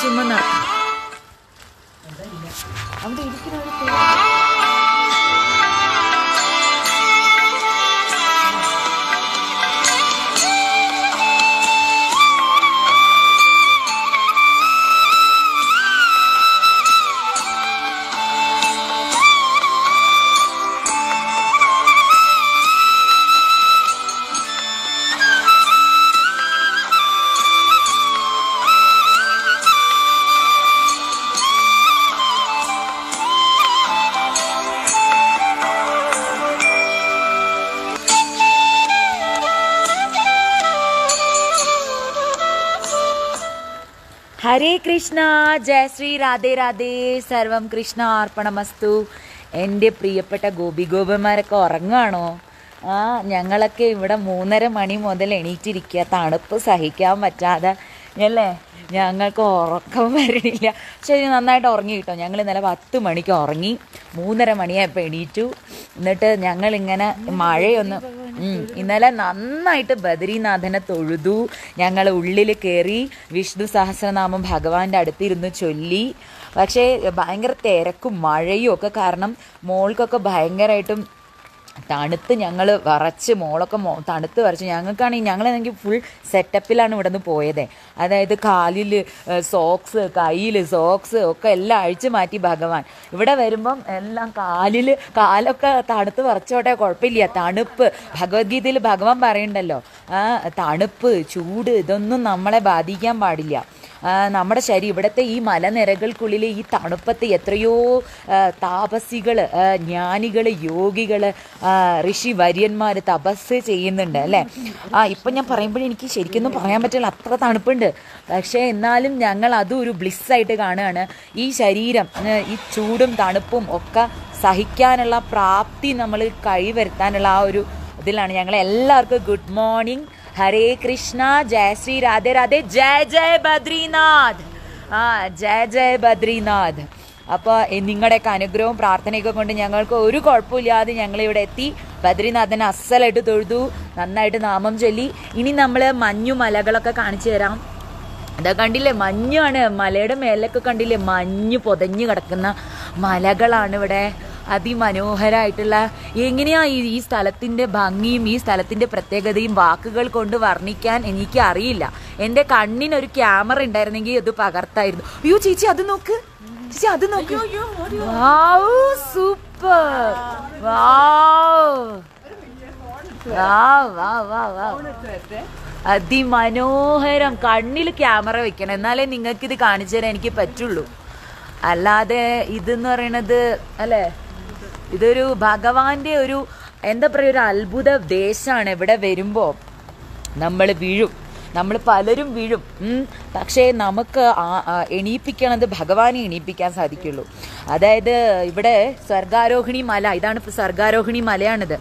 ചുമ്മാ ന- അവിടെ ഇരിക്കുന്ന ഒരു പേ- ഹരേ കൃഷ്ണ ജയ ശ്രീ രാധേ രാധേ സർവം കൃഷ്ണ അർപ്പണമസ്തു എൻ്റെ പ്രിയപ്പെട്ട ഗോപി ഗോപന്മാരൊക്കെ ഉറങ്ങുകയാണോ ആ ഞങ്ങളൊക്കെ ഇവിടെ മൂന്നര മണി മുതൽ എണീറ്റിരിക്കുക തണുപ്പ് സഹിക്കാൻ പറ്റാതെ അല്ലേ ഞങ്ങൾക്ക് ഉറക്കം വരണില്ല ശരി നന്നായിട്ട് ഉറങ്ങി കിട്ടോ ഞങ്ങൾ ഇന്നലെ പത്ത് മണിക്ക് ഉറങ്ങി മൂന്നര മണിയായപ്പോൾ എണീറ്റു എന്നിട്ട് ഞങ്ങളിങ്ങനെ മഴയൊന്ന് ഉം, ഇന്നലെ നന്നായിട്ട് ബദ്രീനാഥനെ തൊഴുതു ഞങ്ങൾ ഉള്ളിൽ കയറി വിഷ്ണു സഹസ്രനാമം ഭഗവാന്റെ അടുത്തിരുന്ന് ചൊല്ലി പക്ഷേ ഭയങ്കര തിരക്കും മഴയും ഒക്കെ കാരണം മോൾക്കൊക്കെ ഭയങ്കരമായിട്ടും തണുത്ത് ഞങ്ങൾ വറച്ച് മോളൊക്കെ മോ തണുത്ത് വരച്ച് ഞങ്ങൾക്കാണെങ്കിൽ ഞങ്ങളാണെങ്കിൽ ഫുൾ സെറ്റപ്പിലാണ് ഇവിടെ നിന്ന് പോയത് അതായത് കാലിൽ സോക്സ് കയ്യിൽ സോക്സ് ഒക്കെ എല്ലാം അഴിച്ചു മാറ്റി ഭഗവാൻ ഇവിടെ വരുമ്പം എല്ലാം കാലിൽ കാലൊക്കെ തണുത്ത് വറച്ചോട്ടെ കുഴപ്പമില്ല തണുപ്പ് ഭഗവത്ഗീതയിൽ ഭഗവാൻ പറയണ്ടല്ലോ ആ തണുപ്പ് ചൂട് ഇതൊന്നും നമ്മളെ ബാധിക്കാൻ പാടില്ല ആ, നമ്മുടെ ശരീരം ഇവിടുത്തെ ഈ മലനിരകൾക്കുള്ളിൽ ഈ തണുപ്പത്ത് എത്രയോ താപസികൾ ജ്ഞാനികൾ യോഗികൾ ഋഷി വര്യന്മാർ തപസ് ചെയ്യുന്നുണ്ട് അല്ലേ ആ ഇപ്പം ഞാൻ പറയുമ്പോഴേ എനിക്ക് ശരിക്കൊന്നും പറയാൻ പറ്റില്ല അത്ര തണുപ്പുണ്ട് പക്ഷേ എന്നാലും ഞങ്ങൾ അതും ഒരു ബ്ലിസ്സായിട്ട് കാണുകയാണ് ഈ ശരീരം ഏ, ഈ ചൂടും തണുപ്പും ഒക്കെ സഹിക്കാനുള്ള പ്രാപ്തി നമ്മൾ കൈവരുത്താനുള്ള ആ ഒരു ഇതിലാണ് ഞങ്ങൾ എല്ലാവർക്കും ഗുഡ് മോർണിംഗ് ഹരേ കൃഷ്ണ ജയ ശ്രീ രാധേ രാധേ ജയ ജയ ബദ്രീനാഥ് ആ ജയ ജയ ബദ്രീനാഥ് അപ്പോൾ നിങ്ങളുടെയൊക്കെ അനുഗ്രഹവും പ്രാർത്ഥനയൊക്കെ കൊണ്ട് ഞങ്ങൾക്ക് ഒരു കുഴപ്പമില്ലാതെ ഞങ്ങൾ ഇവിടെ എത്തി ബദ്രീനാഥനെ അസ്സലായിട്ട് തൊഴുതു നന്നായിട്ട് നാമം ചൊല്ലി ഇനി നമ്മൾ മഞ്ഞു മലകളൊക്കെ കാണിച്ചു തരാം അതാ കണ്ടില്ലേ മഞ്ഞാണ് മലയുടെ മേലൊക്കെ കണ്ടില്ലേ മഞ്ഞ് പൊതഞ്ഞു കിടക്കുന്ന മലകളാണ് ഇവിടെ അതിമനോഹരമായിട്ടുള്ള എങ്ങനെയാ ഈ ഈ സ്ഥലത്തിന്റെ ഭംഗിയും ഈ സ്ഥലത്തിന്റെ പ്രത്യേകതയും വാക്കുകൾ കൊണ്ട് വർണ്ണിക്കാൻ എനിക്ക് അറിയില്ല എൻ്റെ കണ്ണിനൊരു ക്യാമറ ഉണ്ടായിരുന്നെങ്കിൽ അത് പകർത്തായിരുന്നു അയ്യോ ചേച്ചി അത് നോക്ക് ചേച്ചി അത് നോക്ക് വാവ് സൂപ്പർ വാവ് വാവ് വാവ് വാവ് വാവ് അതിമനോഹരം കണ്ണിൽ ക്യാമറ വെക്കണം എന്നാലേ നിങ്ങൾക്ക് ഇത് കാണിച്ചു തരാൻ എനിക്ക് പറ്റുള്ളൂ അല്ലാതെ ഇതെന്ന് പറയണത് അല്ലേ ഇതൊരു ഭഗവാന്റെ ഒരു എന്താ പറയുക ഒരു അത്ഭുത ദേശമാണ് ഇവിടെ വരുമ്പോൾ നമ്മൾ വീഴും നമ്മൾ പലരും വീഴും ഉം. പക്ഷേ നമുക്ക് ആ- ആ എണീപ്പിക്കണത് ഭഗവാനെ എണീപ്പിക്കാൻ സാധിക്കുള്ളൂ അതായത് ഇവിടെ സ്വർഗാരോഹിണി മല ഇതാണ് ഇപ്പൊ സ്വർഗാരോഹിണി മലയാണിത്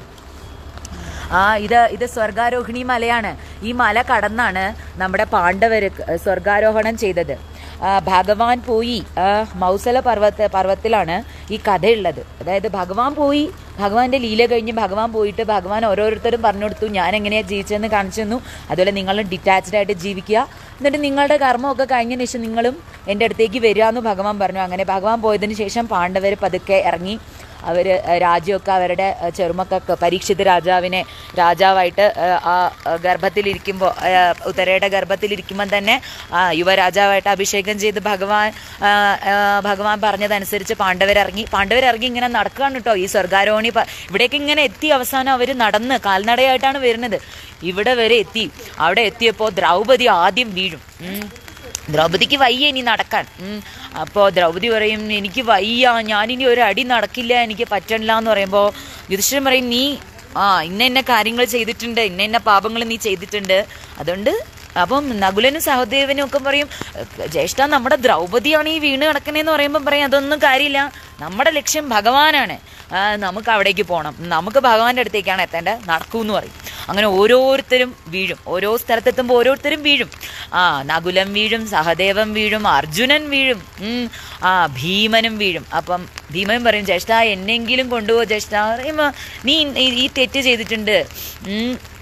ആ ഇത് ഇത് സ്വർഗാരോഹിണി മലയാണ് ഈ മല കടന്നാണ് നമ്മുടെ പാണ്ഡവര് സ്വർഗാരോഹണം ചെയ്തത് ആ, ഭഗവാൻ പോയി ആ, മൗസല പർവ്വത പർവ്വത്തിലാണ് ഈ കഥയുള്ളത് അതായത് ഭഗവാൻ പോയി ഭഗവാന്റെ ലീല കഴിഞ്ഞ് ഭഗവാൻ പോയിട്ട് ഭഗവാൻ ഓരോരുത്തരും പറഞ്ഞു കൊടുത്തു ഞാൻ എങ്ങനെയാണ് ജീവിച്ചതെന്ന് കാണിച്ചു തന്നു അതുപോലെ നിങ്ങളും ഡിറ്റാച്ച്ഡ് ആയിട്ട് ജീവിക്കുക എന്നിട്ട് നിങ്ങളുടെ കർമ്മമൊക്കെ കഴിഞ്ഞതിന് ശേഷം നിങ്ങളും എൻ്റെ അടുത്തേക്ക് വരിക എന്ന് ഭഗവാൻ പറഞ്ഞു അങ്ങനെ ഭഗവാൻ പോയതിന് ശേഷം പാണ്ഡവർ പതുക്കെ ഇറങ്ങി അവർ രാജ്യമൊക്കെ അവരുടെ ഏഹ്, ചെറുമക്കൾക്ക് പരീക്ഷിത് രാജാവിനെ രാജാവായിട്ട് ഏഹ്, ആ ഏഹ്, ഗർഭത്തിലിരിക്കുമ്പോൾ ഏഹ്, ഉത്തരയുടെ ഗർഭത്തിലിരിക്കുമ്പോൾ തന്നെ ആ, യുവരാജാവായിട്ട് അഭിഷേകം ചെയ്ത് ഭഗവാൻ ആ, ആ, ഭഗവാൻ പറഞ്ഞതനുസരിച്ച് പാണ്ഡവരിറങ്ങി പാണ്ഡവരിറങ്ങി ഇങ്ങനെ നടക്കുകയാണ് കേട്ടോ ഈ സ്വർഗാരോഹണി പ- ഇവിടേക്ക് ഇങ്ങനെ എത്തി അവസാനം അവർ നടന്ന് കാൽനടയായിട്ടാണ് വരുന്നത് ഇവിടെ വരെ എത്തി അവിടെ എത്തിയപ്പോൾ ദ്രൗപദി ആദ്യം വീഴും ഉം. ദ്രൗപദിക്ക് വയ്യ ഇനി നടക്കാൻ ഉം. അപ്പോൾ ദ്രൗപദി പറയും എനിക്ക് വയ്യ ഞാനിനി ഒരു അടി നടക്കില്ല എനിക്ക് പറ്റണില്ല എന്ന് പറയുമ്പോൾ യുധിഷ്ഠിരൻ പറയും നീ ആ ഇന്ന ഇന്ന കാര്യങ്ങൾ ചെയ്തിട്ടുണ്ട് ഇന്ന ഇന്ന പാപങ്ങൾ നീ ചെയ്തിട്ടുണ്ട് അതുകൊണ്ട് അപ്പം നകുലനും സഹദേവനും ഒക്കെ പറയും ജ്യേഷ്ഠ നമ്മുടെ ദ്രൗപദിയാണ് ഈ വീണ് കിടക്കണേന്ന് പറയുമ്പോൾ പറയും അതൊന്നും കാര്യമില്ല നമ്മുടെ ലക്ഷ്യം ഭഗവാനാണ് ആ, നമുക്ക് അവിടേക്ക് പോകണം നമുക്ക് ഭഗവാന്റെ അടുത്തേക്കാണ് എത്തേണ്ടത് നടക്കൂ എന്ന് പറയും അങ്ങനെ ഓരോരുത്തരും വീഴും ഓരോ സ്ഥലത്തെത്തുമ്പോൾ ഓരോരുത്തരും വീഴും ആ നകുലം വീഴും സഹദേവൻ വീഴും അർജുനൻ വീഴും ഉം, ആ ഭീമനും വീഴും അപ്പം ഭീമൻ പറയും ജ്യേഷ്ഠ എന്നെങ്കിലും കൊണ്ടുപോ ജ്യേഷ്ഠ പറയുമ്പോൾ നീ ഈ- ഈ തെറ്റ് ചെയ്തിട്ടുണ്ട് ഉം,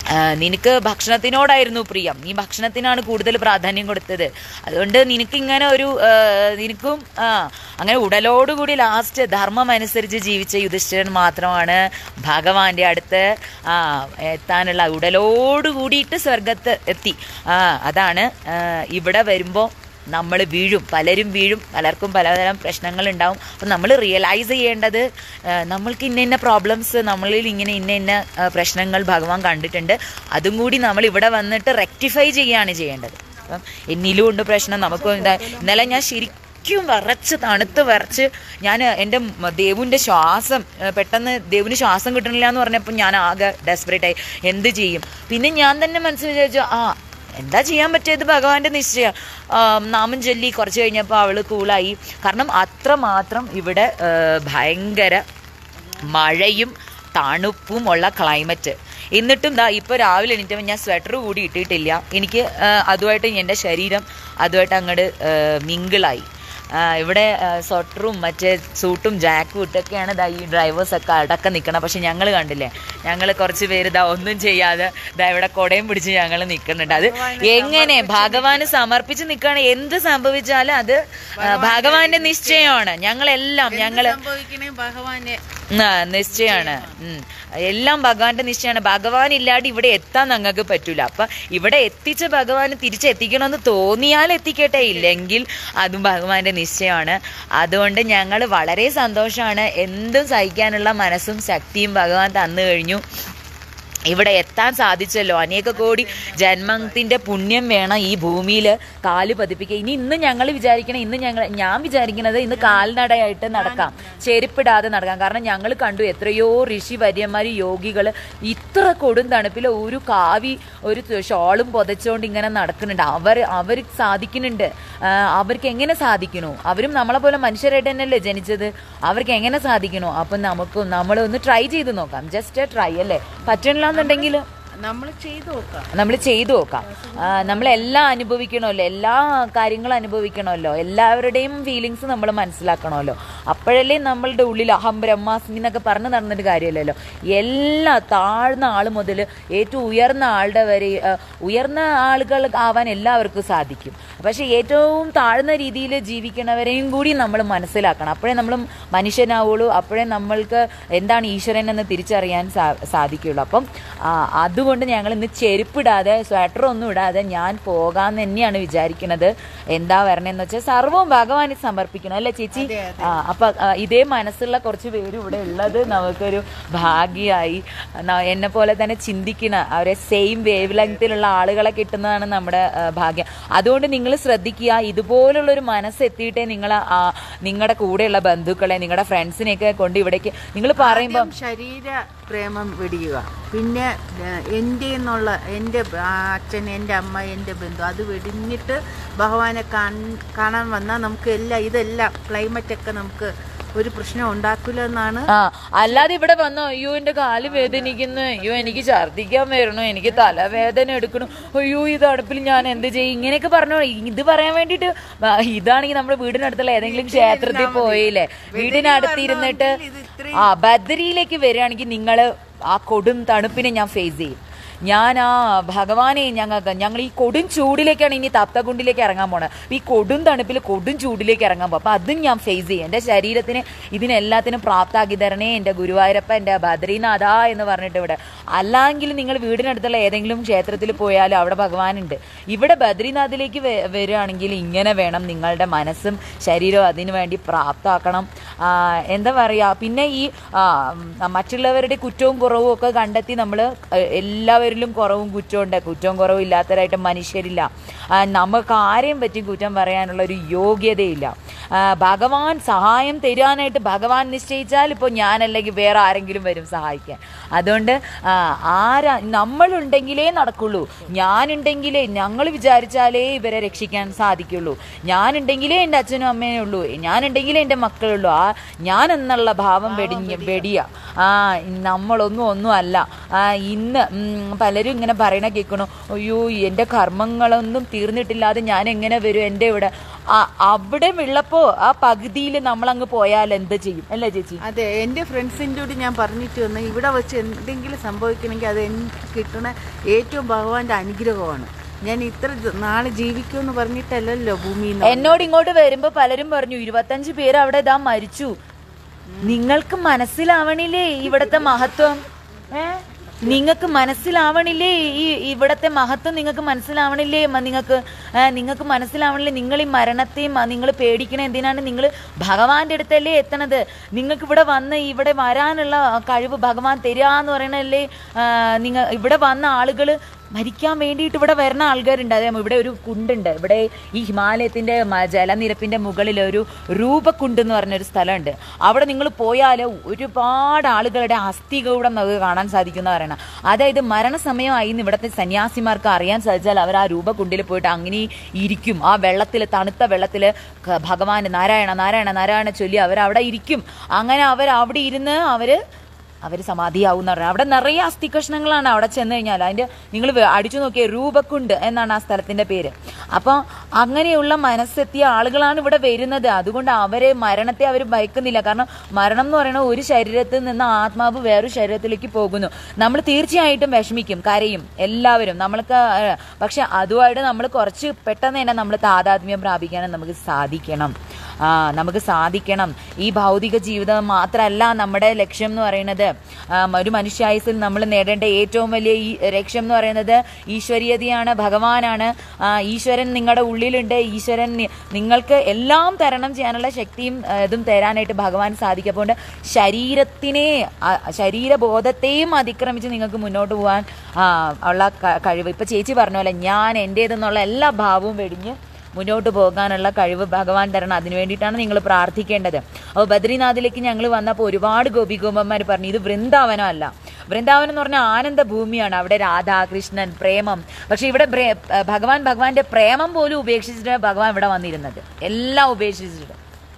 ആ, നിനക്ക് ഭക്ഷണത്തിനോടായിരുന്നു പ്രിയം നീ ഭക്ഷണത്തിനാണ് കൂടുതൽ പ്രാധാന്യം കൊടുത്തത് അതുകൊണ്ട് നിനക്ക് ഇങ്ങനെ ഒരു ആ, നിനക്കും ആ അങ്ങനെ ഉടലോടുകൂടി ലാസ്റ്റ് ധർമ്മം അനുസരിച്ച് ജീവിച്ച യുധിഷ്ഠിരൻ മാത്രമാണ് ഭഗവാന്റെ അടുത്ത് ആ എത്താനുള്ള ഉടലോട് കൂടിയിട്ട് സ്വർഗത്ത് എത്തി ആ അതാണ് ആ, ഇവിടെ വരുമ്പോൾ നമ്മൾ വീഴും പലരും വീഴും പലർക്കും പലതരം പ്രശ്നങ്ങൾ ഉണ്ടാവും അപ്പം നമ്മൾ റിയലൈസ് ചെയ്യേണ്ടത് ആ, നമ്മൾക്ക് ഇന്ന ഇന്ന പ്രോബ്ലംസ് നമ്മളിൽ ഇങ്ങനെ ഇന്ന ഇന്ന ആ, പ്രശ്നങ്ങൾ ഭഗവാൻ കണ്ടിട്ടുണ്ട് അതും കൂടി നമ്മൾ ഇവിടെ വന്നിട്ട് റെക്ടിഫൈ ചെയ്യുകയാണ് ചെയ്യേണ്ടത് അപ്പം എന്നിലും ഉണ്ട് പ്രശ്നം നമുക്കും ഇതാ ഇന്നലെ ഞാൻ ശരിക്കും വിറച്ച് തണുത്ത് വിറച്ച് ഞാൻ എൻ്റെ മ- ദേവുവിൻ്റെ ശ്വാസം ആ, പെട്ടെന്ന് ദേവിന് ശ്വാസം കിട്ടണില്ല എന്ന് പറഞ്ഞപ്പോൾ ഞാൻ ആകെ ഡെസ്പറേറ്റ് ആയി എന്ത് ചെയ്യും പിന്നെ ഞാൻ തന്നെ മനസ്സിൽ വിചാരിച്ചു ആ എന്താ ചെയ്യാൻ പറ്റിയത് ഭഗവാന്റെ നിശ്ചയം ആം, നാമം ചൊല്ലി കുറച്ച് കഴിഞ്ഞപ്പോൾ അവള് കൂളായി കാരണം അത്രമാത്രം ഇവിടെ ആ, ഭയങ്കര മഴയും തണുപ്പും ഉള്ള ക്ലൈമറ്റ് എന്നിട്ടും ദാ ഇപ്പോൾ രാവിലെ എണീറ്റപ്പോൾ ഞാൻ സ്വെറ്റർ കൂടി ഇട്ടിട്ടില്ല എനിക്ക് ആ, അതുമായിട്ട് എൻ്റെ ശരീരം അതുമായിട്ട് അങ്ങോട്ട് മിങ്കിളായി ആ, ഇവിടെ സ്വട്ടറും മറ്റേ സൂട്ടും ജാക്കും ഇട്ടൊക്കെയാണ് ദാ ഈ ഡ്രൈവേഴ്സൊക്കെ അടക്കം നിൽക്കണം പക്ഷെ ഞങ്ങൾ കണ്ടില്ലേ ഞങ്ങൾ കുറച്ച് പേര് ദാ ഒന്നും ചെയ്യാതെ ദാ ഇവിടെ കൊടയും പിടിച്ച് ഞങ്ങൾ നിൽക്കുന്നുണ്ട് അത് എങ്ങനെ ഭഗവാന് സമർപ്പിച്ച് നിൽക്കുകയാണ് എന്ത് സംഭവിച്ചാലും അത് ആ, ഭഗവാന്റെ നിശ്ചയമാണ് ഞങ്ങളെല്ലാം ഞങ്ങള് സംഭവിക്കണേ ഭഗവാനെ ആ, നിശ്ചയാണ് ഉം. എല്ലാം ഭഗവാന്റെ നിശ്ചയമാണ് ഭഗവാൻ ഇല്ലാണ്ട് ഇവിടെ എത്താൻ ഞങ്ങൾക്ക് പറ്റൂല അപ്പൊ ഇവിടെ എത്തിച്ച ഭഗവാന് തിരിച്ചെത്തിക്കണമെന്ന് തോന്നിയാൽ എത്തിക്കട്ടെ ഇല്ലെങ്കിൽ അതും ഭഗവാന്റെ നിശ്ചയമാണ് അതുകൊണ്ട് ഞങ്ങൾ വളരെ സന്തോഷമാണ് എന്തും സഹിക്കാനുള്ള മനസ്സും ശക്തിയും ഭഗവാൻ തന്നു കഴിഞ്ഞു ഇവിടെ എത്താൻ സാധിച്ചല്ലോ അനേക കോടി ജന്മത്തിന്റെ പുണ്യം വേണം ഈ ഭൂമിയിൽ കാല് പതിപ്പിക്കുക ഇനി ഇന്ന് ഞങ്ങൾ വിചാരിക്കണം ഇന്ന് ഞങ്ങൾ ഞാൻ വിചാരിക്കുന്നത് ഇന്ന് കാൽനടയായിട്ട് നടക്കാം ചെരുപ്പിടാതെ നടക്കാം കാരണം ഞങ്ങൾ കണ്ടു എത്രയോ ഋഷി വര്യന്മാർ യോഗികൾ ഇത്ര കൊടും തണുപ്പിൽ ഒരു കാവി ഒരു ത- ഷോളും പുതച്ചുകൊണ്ട് ഇങ്ങനെ നടക്കുന്നുണ്ട് അവർ അവർ സാധിക്കുന്നുണ്ട് ആ, അവർക്ക് എങ്ങനെ സാധിക്കണു അവരും നമ്മളെ പോലെ മനുഷ്യരായിട്ട് തന്നെയല്ലേ ജനിച്ചത് അവർക്ക് എങ്ങനെ സാധിക്കണു അപ്പം നമുക്ക് നമ്മൾ ഒന്ന് ട്രൈ ചെയ്ത് നോക്കാം ജസ്റ്റ് ട്രൈ അല്ലേ പറ്റണില്ല എന്നുണ്ടെങ്കിൽ നമ്മൾ ചെയ്തു നോക്കാം നമ്മൾ ചെയ്തു നോക്കാം നമ്മളെല്ലാം അനുഭവിക്കണമല്ലോ എല്ലാ കാര്യങ്ങളും അനുഭവിക്കണമല്ലോ എല്ലാവരുടെയും ഫീലിങ്സ് നമ്മൾ മനസ്സിലാക്കണമല്ലോ അപ്പോഴല്ലേ നമ്മളുടെ ഉള്ളിൽ അഹം ബ്രഹ്മാസ്മി എന്നൊക്കെ പറഞ്ഞു നടന്നിട്ട് കാര്യമില്ലല്ലോ എല്ലാ താഴ്ന്ന ആൾ മുതൽ ഏറ്റവും ഉയർന്ന ആളുടെ വരെ ആ, ഉയർന്ന ആളുകൾ ആവാൻ എല്ലാവർക്കും സാധിക്കും പക്ഷെ ഏറ്റവും താഴ്ന്ന രീതിയിൽ ജീവിക്കണവരെയും കൂടി നമ്മൾ മനസ്സിലാക്കണം അപ്പോഴേ നമ്മൾ മനുഷ്യനാവുള്ളൂ അപ്പോഴേ നമ്മൾക്ക് എന്താണ് ഈശ്വരൻ എന്ന് തിരിച്ചറിയാൻ സാ സാധിക്കുള്ളൂ അപ്പം ആ, അതുകൊണ്ട് ഞങ്ങൾ ഇന്ന് ചെരുപ്പിടാതെ സ്വെറ്റർ ഒന്നും ഇടാതെ ഞാൻ പോകാന്ന് തന്നെയാണ് വിചാരിക്കുന്നത് എന്താ വരണേന്ന് വെച്ചാൽ സർവ്വവും ഭഗവാന് സമർപ്പിക്കണം അല്ലേ ചേച്ചി ആ അപ്പൊ ആ, ഇതേ മനസ്സുള്ള കുറച്ച് പേര് ഇവിടെ ഉള്ളത് നമുക്കൊരു ഭാഗ്യമായി ന- എന്നെ പോലെ തന്നെ ചിന്തിക്കുന്ന അവരെ സെയിം വേവ് ലെങ്തിലുള്ള ആളുകളെ കിട്ടുന്നതാണ് നമ്മുടെ ആ, ഭാഗ്യം അതുകൊണ്ട് നിങ്ങൾ ശ്രദ്ധിക്കുക ഇതുപോലുള്ള ഒരു മനസ്സ് എത്തിയിട്ടേ നിങ്ങൾ നിങ്ങളുടെ കൂടെയുള്ള ബന്ധുക്കളെ നിങ്ങളുടെ ഫ്രണ്ട്സിനെയൊക്കെ കൊണ്ട് ഇവിടേക്ക് നിങ്ങൾ പറയുമ്പോൾ ആദ്യം ശരീര പ്രേമം വെടിയുക പിന്നെ ഏഹ്, എൻ്റെ എന്നുള്ള എൻ്റെ ബ- ആ അച്ഛൻ എൻ്റെ അമ്മ എൻ്റെ ബന്ധു അത് വെടിഞ്ഞിട്ട് ഭഗവാനെ കാൺ- കാണാൻ വന്നാൽ നമുക്ക് എല്ലാം ഇതെല്ലാം ക്ലൈമറ്റ് ഒക്കെ നമുക്ക് ഒരു പ്രശ്നം ഉണ്ടാക്കില്ല എന്നാണ് ആ അല്ലാതെ ഇവിടെ വന്നോ അയ്യോ എന്റെ കാല് വേദനിക്കുന്നു അയ്യോ എനിക്ക് ഛർദ്ദിക്കാൻ വരണു എനിക്ക് തലവേദന എടുക്കണു അയ്യോ ഈ തണുപ്പിൽ ഞാൻ എന്ത് ചെയ്യും ഇങ്ങനെയൊക്കെ പറഞ്ഞു ഇത് പറയാൻ വേണ്ടിട്ട് ആ, ഇതാണെങ്കിൽ നമ്മുടെ വീടിനടുത്തുള്ള ഏതെങ്കിലും ക്ഷേത്രത്തിൽ പോയില്ലേ വീടിനടുത്ത് ഇരുന്നിട്ട് ആ ബദരിയിലേക്ക് വരികയാണെങ്കിൽ നിങ്ങൾ ആ കൊടും തണുപ്പിനെ ഞാൻ ഫേസ് ചെയ്യും ഞാൻ ആ ഭഗവാനെ ഞങ്ങൾക്ക് ഞങ്ങൾ ഈ കൊടും ചൂടിലേക്കാണ് ഇനി തപ്തകുണ്ടിലേക്ക് ഇറങ്ങാൻ പോണത് അപ്പൊ ഈ കൊടും തണുപ്പിൽ കൊടും ചൂടിലേക്ക് ഇറങ്ങാൻ പോകും അപ്പൊ അതും ഞാൻ ഫേസ് ചെയ്യും എൻ്റെ ശരീരത്തിന് ഇതിനെല്ലാത്തിനും പ്രാപ്താക്കി തരണേ എൻ്റെ ഗുരുവായൂരപ്പ എൻ്റെ ബദ്രീനാഥ എന്ന് പറഞ്ഞിട്ട് ഇവിടെ അല്ലെങ്കിൽ നിങ്ങൾ വീടിനടുത്തുള്ള ഏതെങ്കിലും ക്ഷേത്രത്തിൽ പോയാലും അവിടെ ഭഗവാനുണ്ട് ഇവിടെ ബദ്രീനാഥിലേക്ക് വ- വരികയാണെങ്കിൽ ഇങ്ങനെ വേണം നിങ്ങളുടെ മനസ്സും ശരീരവും അതിനു വേണ്ടി പ്രാപ്താക്കണം ആ, എന്താ പറയുക പിന്നെ ഈ ആ, ഉം, മറ്റുള്ളവരുടെ കുറ്റവും കുറവും ഒക്കെ കണ്ടെത്തി നമ്മൾ എല്ലാവരിലും കുറവും കുറ്റമുണ്ട് കുറ്റവും കുറവും ഇല്ലാത്തവരായിട്ട് മനുഷ്യരില്ല ആ, നമുക്ക് ആരെയും പറ്റി കുറ്റം പറയാനുള്ള ഒരു യോഗ്യതയില്ല ആ, ഭഗവാൻ സഹായം തരാനായിട്ട് ഭഗവാൻ നിശ്ചയിച്ചാൽ ഇപ്പോൾ ഞാനല്ലെങ്കിൽ വേറെ ആരെങ്കിലും വരും സഹായിക്കാൻ അതുകൊണ്ട് ആ, ആരാ നമ്മളുണ്ടെങ്കിലേ നടക്കുള്ളൂ ഞാനുണ്ടെങ്കിലേ ഞങ്ങൾ വിചാരിച്ചാലേ ഇവരെ രക്ഷിക്കാൻ സാധിക്കുള്ളൂ ഞാനുണ്ടെങ്കിലേ എൻ്റെ അച്ഛനും അമ്മയും ഉള്ളൂ ഞാനുണ്ടെങ്കിലേ എൻ്റെ മക്കളുള്ളൂ ആ ഞാൻ എന്നുള്ള ഭാവം വെടിഞ്ഞ് വെടിയ ആ നമ്മളൊന്നും ഒന്നും അല്ല ആ, ഇന്ന് ഉം, പലരും ഇങ്ങനെ പറയണ കേൾക്കണു അയ്യോ എൻ്റെ കർമ്മങ്ങളൊന്നും തീർന്നിട്ടില്ലാതെ ഞാൻ എങ്ങനെ വരും എൻ്റെ ഇവിടെ ആ, അവിടെ ഉള്ളപ്പോ ആ പകുതിയിൽ നമ്മളങ്ങ് പോയാൽ എന്ത് ചെയ്യും അല്ലേ ചേച്ചി അതെ എൻ്റെ ഫ്രണ്ട്സിൻ്റെ കൂടി ഞാൻ പറഞ്ഞിട്ട് വന്ന് ഇവിടെ വെച്ച് എന്തെങ്കിലും സംഭവിക്കണമെങ്കിൽ അത് എനിക്ക് കിട്ടുന്ന ഏറ്റവും ഭഗവാന്റെ അനുഗ്രഹമാണ് ഞാൻ ഇത്ര നാളെ ജീവിക്കുമെന്ന് പറഞ്ഞിട്ടല്ലല്ലോ ഭൂമിയിൽ നിന്ന് എന്നോട് ഇങ്ങോട്ട് വരുമ്പോ പലരും പറഞ്ഞു ഇരുപത്തഞ്ച് പേര് അവിടെ ഇതാ മരിച്ചു നിങ്ങൾക്ക് മനസ്സിലാവണില്ലേ ഇവിടത്തെ മഹത്വം ഏ നിങ്ങൾക്ക് മനസ്സിലാവണില്ലേ ഈ ഇവിടത്തെ മഹത്വം നിങ്ങൾക്ക് മനസ്സിലാവണില്ലേ മ- നിങ്ങൾക്ക് ഏ, നിങ്ങൾക്ക് മനസ്സിലാവണില്ലേ നിങ്ങൾ ഈ മരണത്തെയും നിങ്ങൾ പേടിക്കണ എന്തിനാണ് നിങ്ങൾ ഭഗവാന്റെ അടുത്തല്ലേ എത്തണത് നിങ്ങൾക്ക് ഇവിടെ വന്ന് ഇവിടെ വരാനുള്ള കഴിവ് ഭഗവാൻ തരിക എന്ന് പറയണല്ലേ നിങ്ങൾ ഇവിടെ വന്ന ആളുകൾ മരിക്കാൻ വേണ്ടിയിട്ട് ഇവിടെ വരുന്ന ആൾക്കാരുണ്ട് അതേ ഇവിടെ ഒരു കുണ്ടുണ്ട് ഇവിടെ ഈ ഹിമാലയത്തിന്റെ മ- ജലനിരപ്പിന്റെ മുകളിൽ ഒരു രൂപക്കുണ്ട് എന്ന് പറഞ്ഞൊരു സ്ഥലമുണ്ട് അവിടെ നിങ്ങൾ പോയാൽ ഒരുപാട് ആളുകളുടെ അസ്ഥികൂടം നമുക്ക് കാണാൻ സാധിക്കും എന്ന് പറയണം അതായത് മരണസമയമായി എന്ന് ഇവിടുത്തെ സന്യാസിമാർക്ക് അറിയാൻ സാധിച്ചാൽ അവർ ആ രൂപക്കുണ്ടിൽ പോയിട്ട് അങ്ങനെ ഇരിക്കും ആ വെള്ളത്തിൽ തണുത്ത വെള്ളത്തിൽ ഭഗവാൻ നാരായണ നാരായണ നാരായണ ചൊല്ലി അവർ അവിടെ ഇരിക്കും അങ്ങനെ അവർ അവിടെ ഇരുന്ന് അവര് അവർ സമാധിയാവും എന്ന് പറഞ്ഞാൽ അവിടെ നിറയെ അസ്ഥി കഷ്ണങ്ങളാണ് അവിടെ ചെന്ന് കഴിഞ്ഞാൽ അതിന്റെ നിങ്ങൾ അടിച്ചു നോക്കിയ രൂപക്കുണ്ട് എന്നാണ് ആ സ്ഥലത്തിന്റെ പേര് അപ്പോൾ അങ്ങനെയുള്ള മനസ്സെത്തിയ ആളുകളാണ് ഇവിടെ വരുന്നത് അതുകൊണ്ട് അവരെ മരണത്തെ അവർ ഭയക്കുന്നില്ല കാരണം മരണം എന്ന് പറയുന്നത് ഒരു ശരീരത്തിൽ നിന്ന് ആത്മാവ് വേറൊരു ശരീരത്തിലേക്ക് പോകുന്നു നമ്മൾ തീർച്ചയായിട്ടും വിഷമിക്കും കരയും എല്ലാവരും നമ്മൾക്ക് ഏഹ്, പക്ഷെ അതുമായിട്ട് നമ്മൾ കുറച്ച് പെട്ടെന്ന് തന്നെ നമ്മൾ താതാത്മ്യം പ്രാപിക്കാനും നമുക്ക് സാധിക്കണം ആ നമുക്ക് സാധിക്കണം ഈ ഭൗതിക ജീവിതം മാത്രമല്ല നമ്മുടെ ലക്ഷ്യം എന്ന് പറയുന്നത് ആ, ഒരു മനുഷ്യായുസിൽ നമ്മൾ നേടേണ്ട ഏറ്റവും വലിയ ഈ ലക്ഷ്യം എന്ന് പറയുന്നത് ഈശ്വരീയതയാണ് ഭഗവാനാണ് ആ, ഈശ്വരൻ നിങ്ങളുടെ ഉള്ളിലുണ്ട് ഈശ്വരൻ നി- നിങ്ങൾക്ക് എല്ലാം തരണം ചെയ്യാനുള്ള ശക്തിയും ആ, ഇതും തരാനായിട്ട് ഭഗവാൻ സാധിക്കും അതുകൊണ്ട് ശരീരത്തിനെ ആ, ശരീരബോധത്തെയും അതിക്രമിച്ച് നിങ്ങൾക്ക് മുന്നോട്ട് പോകാൻ ആ, ഉള്ള ക- കഴിവ് ഇപ്പൊ ചേച്ചി പറഞ്ഞ പോലെ ഞാൻ എൻ്റേതെന്നുള്ള എല്ലാ ഭാവവും വെടിഞ്ഞ് മുന്നോട്ട് പോകാനുള്ള കഴിവ് ഭഗവാൻ തരണം അതിനു വേണ്ടിയിട്ടാണ് നിങ്ങൾ പ്രാർത്ഥിക്കേണ്ടത് അപ്പോൾ ബദ്രീനാഥിലേക്ക് ഞങ്ങൾ വന്നപ്പോൾ ഒരുപാട് ഗോപിഗോപന്മാർ പറഞ്ഞു ഇത് വൃന്ദാവനം അല്ല വൃന്ദാവനം എന്ന് പറഞ്ഞാൽ ആനന്ദ ഭൂമിയാണ് അവിടെ രാധാ കൃഷ്ണൻ പ്രേമം പക്ഷെ ഇവിടെ പ്രേ- ഭഗവാൻ ഭഗവാന്റെ പ്രേമം പോലും ഉപേക്ഷിച്ചിട്ട് ഭഗവാൻ ഇവിടെ വന്നിരുന്നത് എല്ലാം ഉപേക്ഷിച്ചിട്ട്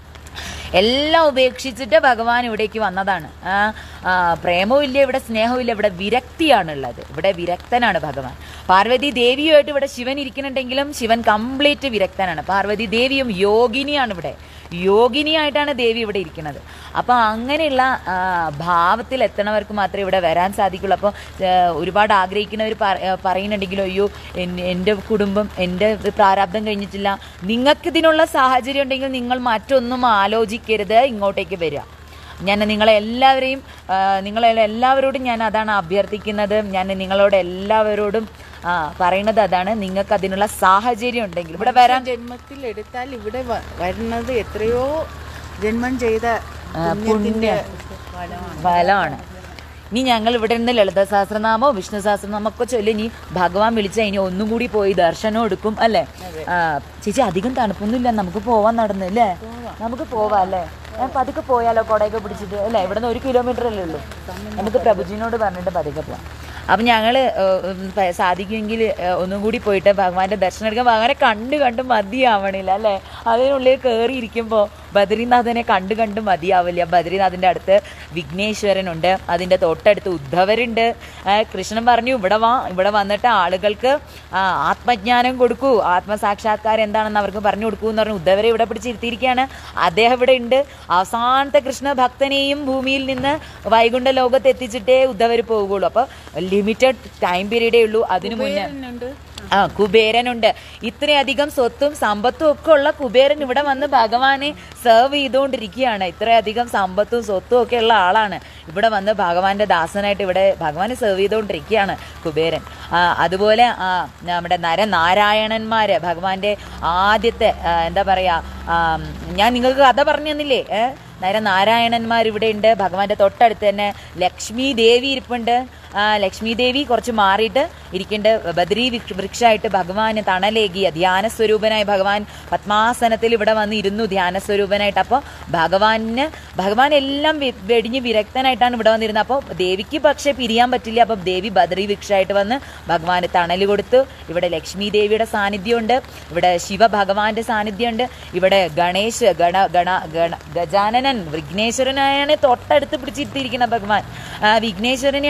എല്ലാം ഉപേക്ഷിച്ചിട്ട് ഭഗവാൻ ഇവിടേക്ക് വന്നതാണ് ആ, ആ, പ്രേമവും ഇല്ല ഇവിടെ സ്നേഹവും ഇല്ല ഇവിടെ വിരക്തിയാണുള്ളത് ഇവിടെ വിരക്തനാണ് ഭഗവാൻ പാർവതി ദേവിയുമായിട്ട് ഇവിടെ ശിവൻ ഇരിക്കുന്നുണ്ടെങ്കിലും ശിവൻ കംപ്ലീറ്റ് വിരക്തനാണ് പാർവതി ദേവിയും യോഗിനിയാണ് ഇവിടെ യോഗിനിയായിട്ടാണ് ദേവി ഇവിടെ ഇരിക്കുന്നത് അപ്പോൾ അങ്ങനെയുള്ള ആ, ഭാവത്തിൽ എത്തണവർക്ക് മാത്രമേ ഇവിടെ വരാൻ സാധിക്കുള്ളൂ അപ്പോൾ ഒരുപാട് ആഗ്രഹിക്കുന്നവർ പറയുന്നുണ്ടെങ്കിലും അയ്യോ എൻ- എൻ്റെ കുടുംബം എൻ്റെ പ്രാരാബ്ദം കഴിഞ്ഞിട്ടില്ല നിങ്ങൾക്ക് ഇതിനുള്ള സാഹചര്യം ഉണ്ടെങ്കിൽ നിങ്ങൾ മറ്റൊന്നും ആലോചിക്കരുത് ഇങ്ങോട്ടേക്ക് വരിക ഞാൻ നിങ്ങളെ എല്ലാവരെയും ആ, നിങ്ങളെ എല്ലാവരോടും ഞാൻ അതാണ് അഭ്യർത്ഥിക്കുന്നത് ഞാൻ നിങ്ങളോട് എല്ലാവരോടും ആ, പറയണത് അതാണ് നിങ്ങൾക്ക് അതിനുള്ള സാഹചര്യം ഉണ്ടെങ്കിൽ ഇവിടെ വരാൻ ജന്മത്തിൽ എടുത്താൽ ഇവിടെ വ- വരുന്നത് എത്രയോ ജന്മം ചെയ്ത പുണ്യത്തിന്റെ ഫലമാണ് ഫലമാണ് ഇനി ഞങ്ങൾ ഇവിടെ നിന്ന് ലളിത സഹസ്രനാമോ വിഷ്ണു സഹസ്രനാമോ ഒക്കെ ചൊല്ലി ഇനി ഭഗവാൻ വിളിച്ച ഇനി ഒന്നും കൂടി പോയി ദർശനം എടുക്കും അല്ലേ ആ, ചേച്ചി അധികം തണുപ്പൊന്നുമില്ല നമുക്ക് പോവാൻ നടന്നു അല്ലേ നമുക്ക് പോവാം അല്ലേ ഞാൻ പതുക്കെ പോയാലോ കൊടയൊക്കെ പിടിച്ചിട്ട് അല്ലേ ഇവിടെ നിന്ന് ഒരു കിലോമീറ്റർ അല്ലേ ഉള്ളൂ നമുക്ക് പ്രഭുജിനോട് പറഞ്ഞിട്ട് പതുക്കെ പോവാം അപ്പം ഞങ്ങൾ സാധിക്കുമെങ്കിൽ ഏഹ്, ഒന്നും കൂടി പോയിട്ട് ഭഗവാന്റെ ദർശനം എടുക്കാൻ ഭഗവാനെ കണ്ട് കണ്ട് മതിയാവണില്ല അല്ലേ അതിനുള്ളിൽ കയറി ഇരിക്കുമ്പോൾ ബദ്രീനാഥനെ കണ്ട് കണ്ട് മതിയാവില്ല ബദ്രീനാഥിൻ്റെ അടുത്ത് വിഘ്നേശ്വരനുണ്ട് അതിൻ്റെ തൊട്ടടുത്ത് ഉദ്ധവരുണ്ട് ഏഹ്, കൃഷ്ണൻ പറഞ്ഞു ഇവിടെ വാ ഇവിടെ വന്നിട്ട് ആളുകൾക്ക് ആ, ആത്മജ്ഞാനം കൊടുക്കൂ ആത്മസാക്ഷാത്കാരം എന്താണെന്ന് അവർക്ക് പറഞ്ഞു കൊടുക്കൂ എന്ന് പറഞ്ഞു ഉദ്ധവരെ ഇവിടെ പിടിച്ചിരുത്തിയിരിക്കുകയാണ് അദ്ദേഹം ഇവിടെ ഉണ്ട് അവസാനത്തെ കൃഷ്ണ ഭക്തനെയും ഭൂമിയിൽ നിന്ന് വൈകുണ്ഠ ലോകത്ത് എത്തിച്ചിട്ടേ ഉദ്ധവർ പോകുള്ളൂ അപ്പോൾ ലിമിറ്റഡ് ടൈം പീരീഡേ ഉള്ളൂ അതിനു മുന്നേ ഉണ്ട് ആ കുബേരനുണ്ട് ഇത്രയധികം സ്വത്തും സമ്പത്തും ഒക്കെ ഉള്ള കുബേരൻ ഇവിടെ വന്ന് ഭഗവാനെ സെർവ് ചെയ്തുകൊണ്ടിരിക്കുകയാണ് ഇത്രയധികം സമ്പത്തും സ്വത്തും ഒക്കെ ഉള്ള ആളാണ് ഇവിടെ വന്ന് ഭഗവാന്റെ ദാസനായിട്ട് ഇവിടെ ഭഗവാനെ സെർവ് ചെയ്തുകൊണ്ടിരിക്കുകയാണ് കുബേരൻ ആ, അതുപോലെ ആ, നമ്മുടെ നരനാരായണന്മാര് ഭഗവാന്റെ ആദ്യത്തെ ആ, എന്താ പറയാ ആ, ഞാൻ നിങ്ങൾക്ക് കഥ പറഞ്ഞു തന്നില്ലേ ഏഹ് നരനാരായണന്മാർ ഇവിടെ ഉണ്ട് ഭഗവാന്റെ തൊട്ടടുത്ത് തന്നെ ലക്ഷ്മി ദേവി ഇരിപ്പുണ്ട് ആ, ലക്ഷ്മി ദേവി കുറച്ച് മാറിയിട്ട് ഇരിക്കേണ്ട ബദ്രി വൃക്ഷ- വൃക്ഷമായിട്ട് ഭഗവാന് തണലേകിയ ധ്യാന സ്വരൂപനായ ഭഗവാൻ പത്മാസനത്തിൽ ഇവിടെ വന്ന് ഇരുന്നു ധ്യാന സ്വരൂപനായിട്ട് അപ്പോൾ ഭഗവാന് ഭഗവാൻ എല്ലാം വെ- വെടിഞ്ഞ് വിരക്തനായിട്ടാണ് ഇവിടെ വന്നിരുന്നത് അപ്പോൾ ദേവിക്ക് പക്ഷേ പിരിയാൻ പറ്റില്ല അപ്പം ദേവി ബദ്രി വൃക്ഷമായിട്ട് വന്ന് ഭഗവാന് തണൽ കൊടുത്തു ഇവിടെ ലക്ഷ്മി ദേവിയുടെ സാന്നിധ്യമുണ്ട് ഇവിടെ ശിവഭഗവാന്റെ സാന്നിധ്യമുണ്ട് ഇവിടെ ഗണേശ് ഗണ ഗണ ഗണ ഗജാനനൻ വിഘ്നേശ്വരനായാണ് തൊട്ടടുത്ത് പിടിച്ചിരുത്തിയിരിക്കുന്ന ഭഗവാൻ ആ, വിഘ്നേശ്വരനെയാണ് തൊട്ട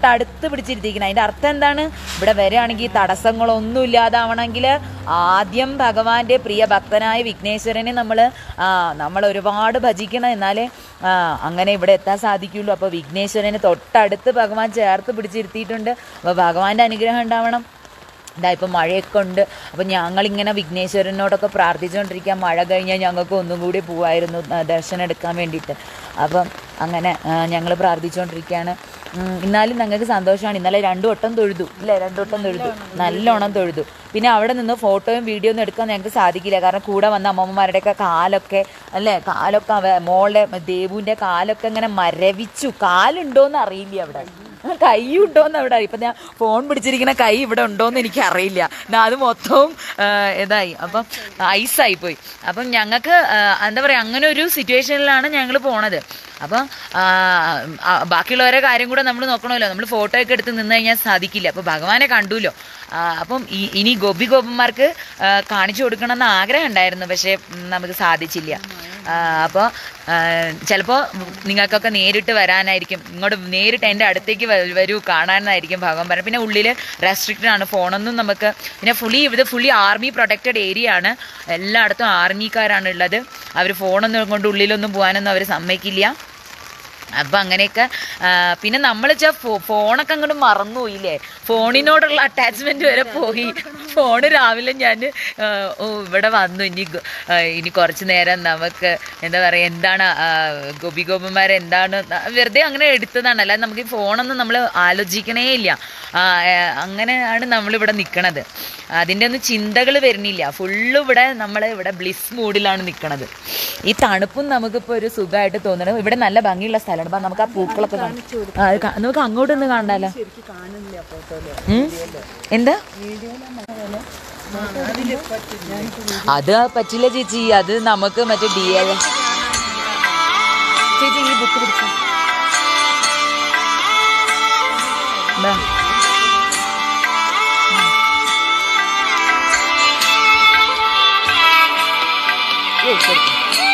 തൊട്ടടുത്ത് പിടിച്ചിരുത്തിയിരിക്കണം അതിന്റെ അർത്ഥം എന്താണ് ഇവിടെ വരികയാണെങ്കിൽ തടസ്സങ്ങളൊന്നും ഇല്ലാതാവണമെങ്കിൽ ആദ്യം ഭഗവാന്റെ പ്രിയ ഭക്തനായ വിഘ്നേശ്വരനെ നമ്മൾ നമ്മൾ ഒരുപാട് ഭജിക്കണം എന്നാലേ ആ, അങ്ങനെ ഇവിടെ എത്താൻ സാധിക്കുള്ളൂ അപ്പോൾ വിഘ്നേശ്വരനെ തൊട്ടടുത്ത് ഭഗവാൻ ചേർത്ത് പിടിച്ചിരുത്തിയിട്ടുണ്ട് അപ്പോൾ ഭഗവാന്റെ അനുഗ്രഹം ഉണ്ടാവണം ഇതാ ഇപ്പം മഴയൊക്കെ ഉണ്ട് അപ്പം ഞങ്ങളിങ്ങനെ വിഘ്നേശ്വരനോടൊക്കെ പ്രാർത്ഥിച്ചുകൊണ്ടിരിക്കുക മഴ കഴിഞ്ഞാൽ ഞങ്ങൾക്ക് ഒന്നും കൂടി പോവായിരുന്നു ആ, ദർശനം എടുക്കാൻ വേണ്ടിയിട്ട് അപ്പം അങ്ങനെ ഞങ്ങൾ പ്രാർത്ഥിച്ചുകൊണ്ടിരിക്കുകയാണ് ഉം, എന്നാലും ഞങ്ങൾക്ക് സന്തോഷമാണ് ഇന്നലെ രണ്ടു വട്ടം തൊഴുതു ഇല്ലേ രണ്ടു വട്ടം തൊഴുതു നല്ലോണം തൊഴുതു പിന്നെ അവിടെ നിന്ന് ഫോട്ടോയും വീഡിയോ ഒന്നും എടുക്കാൻ ഞങ്ങൾക്ക് സാധിക്കില്ല കാരണം കൂടെ വന്ന അമ്മമ്മമാരുടെയൊക്കെ കാലൊക്കെ അല്ലേ കാലൊക്കെ അവ- മോളുടെ ദേവുവിൻ്റെ കാലൊക്കെ ഇങ്ങനെ മരവിച്ചു കാലുണ്ടോന്ന് അറിയില്ല അവിടെ കൈ ഉണ്ടോന്ന് അവിടെ ഇപ്പൊ ഞാൻ ഫോൺ പിടിച്ചിരിക്കുന്ന കൈ ഇവിടെ ഉണ്ടോന്ന് എനിക്ക് അറിയില്ല ഞാൻ അത് മൊത്തവും ആ, ഇതായി അപ്പം ഐസായി പോയി അപ്പം ഞങ്ങൾക്ക് എന്താ പറയാ അങ്ങനെ ഒരു സിറ്റുവേഷനിലാണ് ഞങ്ങൾ പോണത് അപ്പം ആ, ആ, ബാക്കിയുള്ളവരെ കാര്യം കൂടെ നമ്മൾ നോക്കണമല്ലോ നമ്മൾ ഫോട്ടോ ഒക്കെ എടുത്ത് നിന്ന് കഴിഞ്ഞാൽ സാധിക്കില്ല അപ്പൊ ഭഗവാനെ കണ്ടുല്ലോ ആ, അപ്പം ഈ ഇനി ഗോപി ഗോപന്മാർക്ക് ആ, കാണിച്ചു കൊടുക്കണമെന്ന് ആഗ്രഹം ഉണ്ടായിരുന്നു പക്ഷേ ഉം, നമുക്ക് സാധിച്ചില്ല അപ്പോൾ ചിലപ്പോൾ നിങ്ങൾക്കൊക്കെ നേരിട്ട് വരാനായിരിക്കും ഇങ്ങോട്ട് നേരിട്ട് എൻ്റെ അടുത്തേക്ക് വ- വരൂ കാണാനായിരിക്കും ഭഗവാൻ പറഞ്ഞത് പിന്നെ ഉള്ളിൽ റെസ്ട്രിക്റ്റഡ് ആണ് ഫോണൊന്നും നമുക്ക് പിന്നെ ഫുള്ളി ഇത് ഫുള്ളി ആർമി പ്രൊട്ടക്റ്റഡ് ഏരിയ ആണ് എല്ലായിടത്തും ആർമിക്കാരാണ് ഉള്ളത് അവർ ഫോണൊന്നും കൊണ്ട് ഉള്ളിലൊന്നും പോകാനൊന്നും അവർ സമ്മതിക്കില്ല അപ്പം അങ്ങനെയൊക്കെ ആ, പിന്നെ നമ്മൾ വെച്ചാൽ ഫോണൊക്കെ അങ്ങോട്ട് മറന്നുപോയില്ലേ ഫോണിനോടുള്ള അറ്റാച്ച്മെന്റ് വരെ പോയി ഫോണ് രാവിലെ ഞാൻ ഓ ഇവിടെ വന്നു ഇനി ഗ- ആ, ഇനി കുറച്ച് നേരം നമുക്ക് എന്താ പറയുക എന്താണ് ആ, ഗോപി ഗോപന്മാർ എന്താണ് ന- വെറുതെ അങ്ങനെ എടുത്തതാണ് അല്ലാതെ നമുക്ക് ഈ ഫോണൊന്നും നമ്മൾ ആലോചിക്കണേ ഇല്ല ആ, ഏ, അങ്ങനെയാണ് നമ്മളിവിടെ നിൽക്കണത് അതിൻ്റെ ഒന്നും ചിന്തകൾ വരുന്നില്ല ഫുള്ള് ഇവിടെ നമ്മൾ ഇവിടെ ബ്ലിസ് മൂഡിലാണ് നിൽക്കണത് ഈ തണുപ്പും നമുക്കിപ്പോൾ ഒരു സുഖമായിട്ട് തോന്നണം ഇവിടെ നല്ല ഭംഗിയുള്ള സ്ഥലമാണ് അപ്പം നമുക്ക് ആ പൂക്കളൊക്കെ കാണാം ആ, അത് കാ- നമുക്ക് അങ്ങോട്ടൊന്ന് കാണാലോ ഉം? എന്താ അത് പറ്റില്ല ചേച്ചി അത് നമുക്ക് മറ്റേ ഡി എ ചേച്ചി ഈ ബുക്ക് പിടിച്ചു എന്താ ഓ ശരി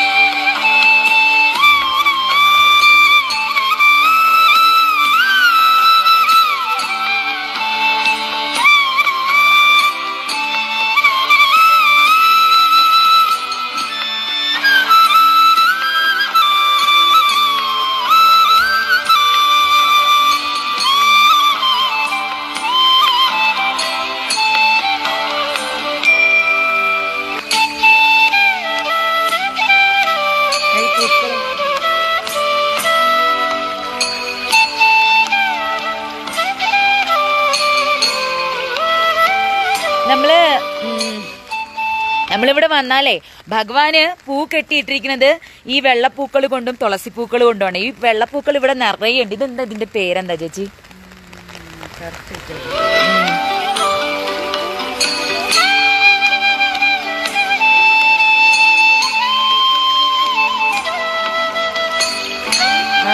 ഈ പൂക്കള് നമ്മള് ഉം, നമ്മളിവിടെ വന്നാലേ ഭഗവാന് പൂ കെട്ടിയിട്ടിരിക്കുന്നത് ഈ വെള്ളപ്പൂക്കൾ കൊണ്ടും തുളസിപ്പൂക്കൾ കൊണ്ടുമാണ് ഈ വെള്ളപ്പൂക്കൾ ഇവിടെ നിറയെ ഉണ്ട് ഇതെന്താ ഇതിന്റെ പേരെന്താ ചേച്ചി ആ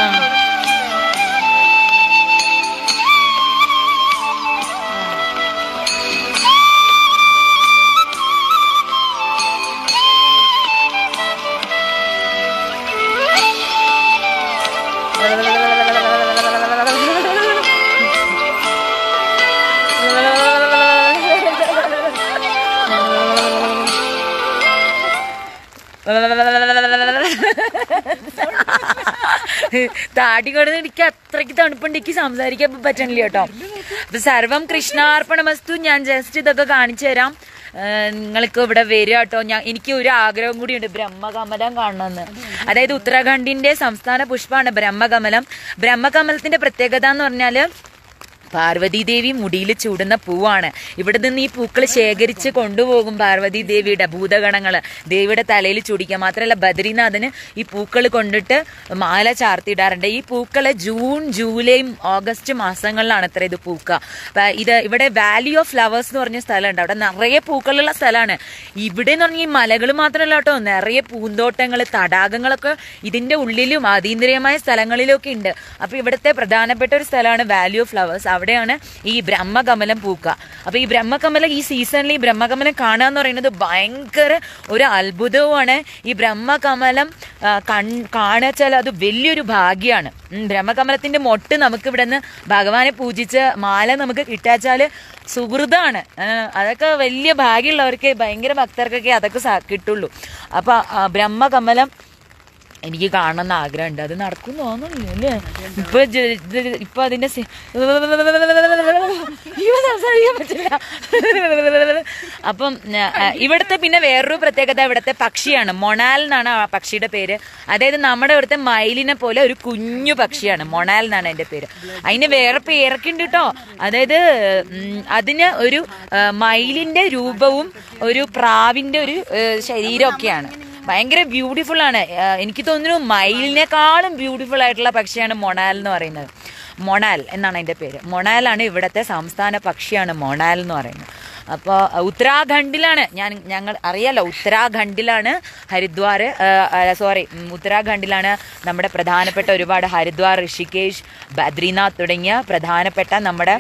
താടി കൊടുത്ത് എനിക്ക് അത്രയ്ക്ക് തണുപ്പുണ്ട് എനിക്ക് സംസാരിക്കാൻ പറ്റണില്ല കേട്ടോ അപ്പൊ സർവം കൃഷ്ണാർപ്പണമസ്തു ഞാൻ ജസ്റ്റ് ഇതൊക്കെ കാണിച്ചു തരാം ഏഹ് നിങ്ങൾക്ക് ഇവിടെ വരിക കേട്ടോ ഞാൻ എനിക്ക് ഒരു ആഗ്രഹം കൂടിയുണ്ട് ബ്രഹ്മകമലം കാണണമെന്ന് അതായത് ഉത്തരാഖണ്ഡിന്റെ സംസ്ഥാന പുഷ്പമാണ് ബ്രഹ്മകമലം ബ്രഹ്മകമലത്തിന്റെ പ്രത്യേകത എന്ന് പറഞ്ഞാല് പാർവതി ദേവി മുടിയിൽ ചൂടുന്ന പൂവാണ് ഇവിടെ നിന്ന് ഈ പൂക്കൾ ശേഖരിച്ച് കൊണ്ടുപോകും പാർവതി ദേവിയുടെ ഭൂതഗണങ്ങൾ ദേവിയുടെ തലയിൽ ചൂടിക്കുക മാത്രമല്ല ബദ്രീനാഥന് ഈ പൂക്കൾ കൊണ്ടിട്ട് മാല ചാർത്തിയിടാറുണ്ട് ഈ പൂക്കൾ ജൂൺ ജൂലൈ ഓഗസ്റ്റ് മാസങ്ങളിലാണ് അത്ര ഇത് പൂക്കുക അപ്പൊ ഇത് ഇവിടെ വാലി ഓഫ് ഫ്ലവേഴ്സ് എന്ന് പറഞ്ഞ സ്ഥലമുണ്ട് അവിടെ നിറയെ പൂക്കളുള്ള സ്ഥലമാണ് ഇവിടെ എന്ന് പറഞ്ഞാൽ ഈ മലകൾ മാത്രമല്ല കേട്ടോ നിറയെ പൂന്തോട്ടങ്ങൾ തടാകങ്ങളൊക്കെ ഇതിന്റെ ഉള്ളിലും അതീന്ദ്രിയമായ സ്ഥലങ്ങളിലൊക്കെ ഉണ്ട് അപ്പൊ ഇവിടുത്തെ പ്രധാനപ്പെട്ട ഒരു സ്ഥലമാണ് വാലി ഓഫ് ഫ്ലവേഴ്സ് അവിടെ അവിടെയാണ് ഈ ബ്രഹ്മകമലം പൂക്കുക അപ്പൊ ഈ ബ്രഹ്മകമലം ഈ സീസണിൽ ഈ ബ്രഹ്മകമലം കാണുക എന്ന് പറയുന്നത് ഭയങ്കര ഒരു അത്ഭുതവുമാണ് ഈ ബ്രഹ്മകമലം ആ, കൺ കാണാച്ചാൽ അത് വലിയൊരു ഭാഗ്യമാണ് ഉം, ബ്രഹ്മകമലത്തിന്റെ മൊട്ട് നമുക്ക് ഇവിടെ നിന്ന് ഭഗവാനെ പൂജിച്ച് മാല നമുക്ക് കിട്ടാച്ചാല് സുഹൃതാണ് ആ, അതൊക്കെ വലിയ ഭാഗ്യമുള്ളവർക്ക് ഭയങ്കര ഭക്തർക്കൊക്കെ അതൊക്കെ സാ- കിട്ടുള്ളൂ അപ്പൊ ആ, ബ്രഹ്മകമലം എനിക്ക് കാണണമെന്ന് ആഗ്രഹമുണ്ട് അത് നടക്കും തോന്നുന്നില്ല അല്ലേ ഇപ്പൊ ജ- ഇത് ഇപ്പൊ അതിന്റെ സി- അയ്യോ, സംസാരിക്കാൻ പറ്റില്ല അപ്പം ആ, ഇവിടുത്തെ പിന്നെ വേറൊരു പ്രത്യേകത ഇവിടുത്തെ പക്ഷിയാണ് മൊണാൽ എന്നാണ് ആ പക്ഷിയുടെ പേര് അതായത് നമ്മുടെ ഇവിടുത്തെ മയിലിനെ പോലെ ഒരു കുഞ്ഞു പക്ഷിയാണ് മൊണാൽ എന്നാണ് അതിന്റെ പേര് അതിന് വേറെ പേരൊക്കെ ഉണ്ട് കേട്ടോ അതായത് ഉം, അതിന് ഒരു ആ, മയിലിന്റെ രൂപവും ഒരു പ്രാവിന്റെ ഒരു ശരീരമൊക്കെയാണ് ഭയങ്കര ബ്യൂട്ടിഫുൾ ആണ് ആ, എനിക്ക് തോന്നുന്നു മയിലിനേക്കാളും ബ്യൂട്ടിഫുൾ ആയിട്ടുള്ള പക്ഷിയാണ് മൊണാൽ എന്ന് പറയുന്നത് മൊണാൽ എന്നാണ് അതിന്റെ പേര് മൊണാലാണ് ഇവിടുത്തെ സംസ്ഥാന പക്ഷിയാണ് മൊണാൽ എന്ന് പറയുന്നത് അപ്പോൾ ഉത്തരാഖണ്ഡിലാണ് ഞാൻ ഞങ്ങൾ അറിയാലോ ഉത്തരാഖണ്ഡിലാണ് ഹരിദ്വാർ സോറി ഉത്തരാഖണ്ഡിലാണ് നമ്മുടെ പ്രധാനപ്പെട്ട ഒരുപാട് ഹരിദ്വാർ ഋഷികേശ് ബദ്രിനാഥ് തുടങ്ങിയ പ്രധാനപ്പെട്ട നമ്മുടെ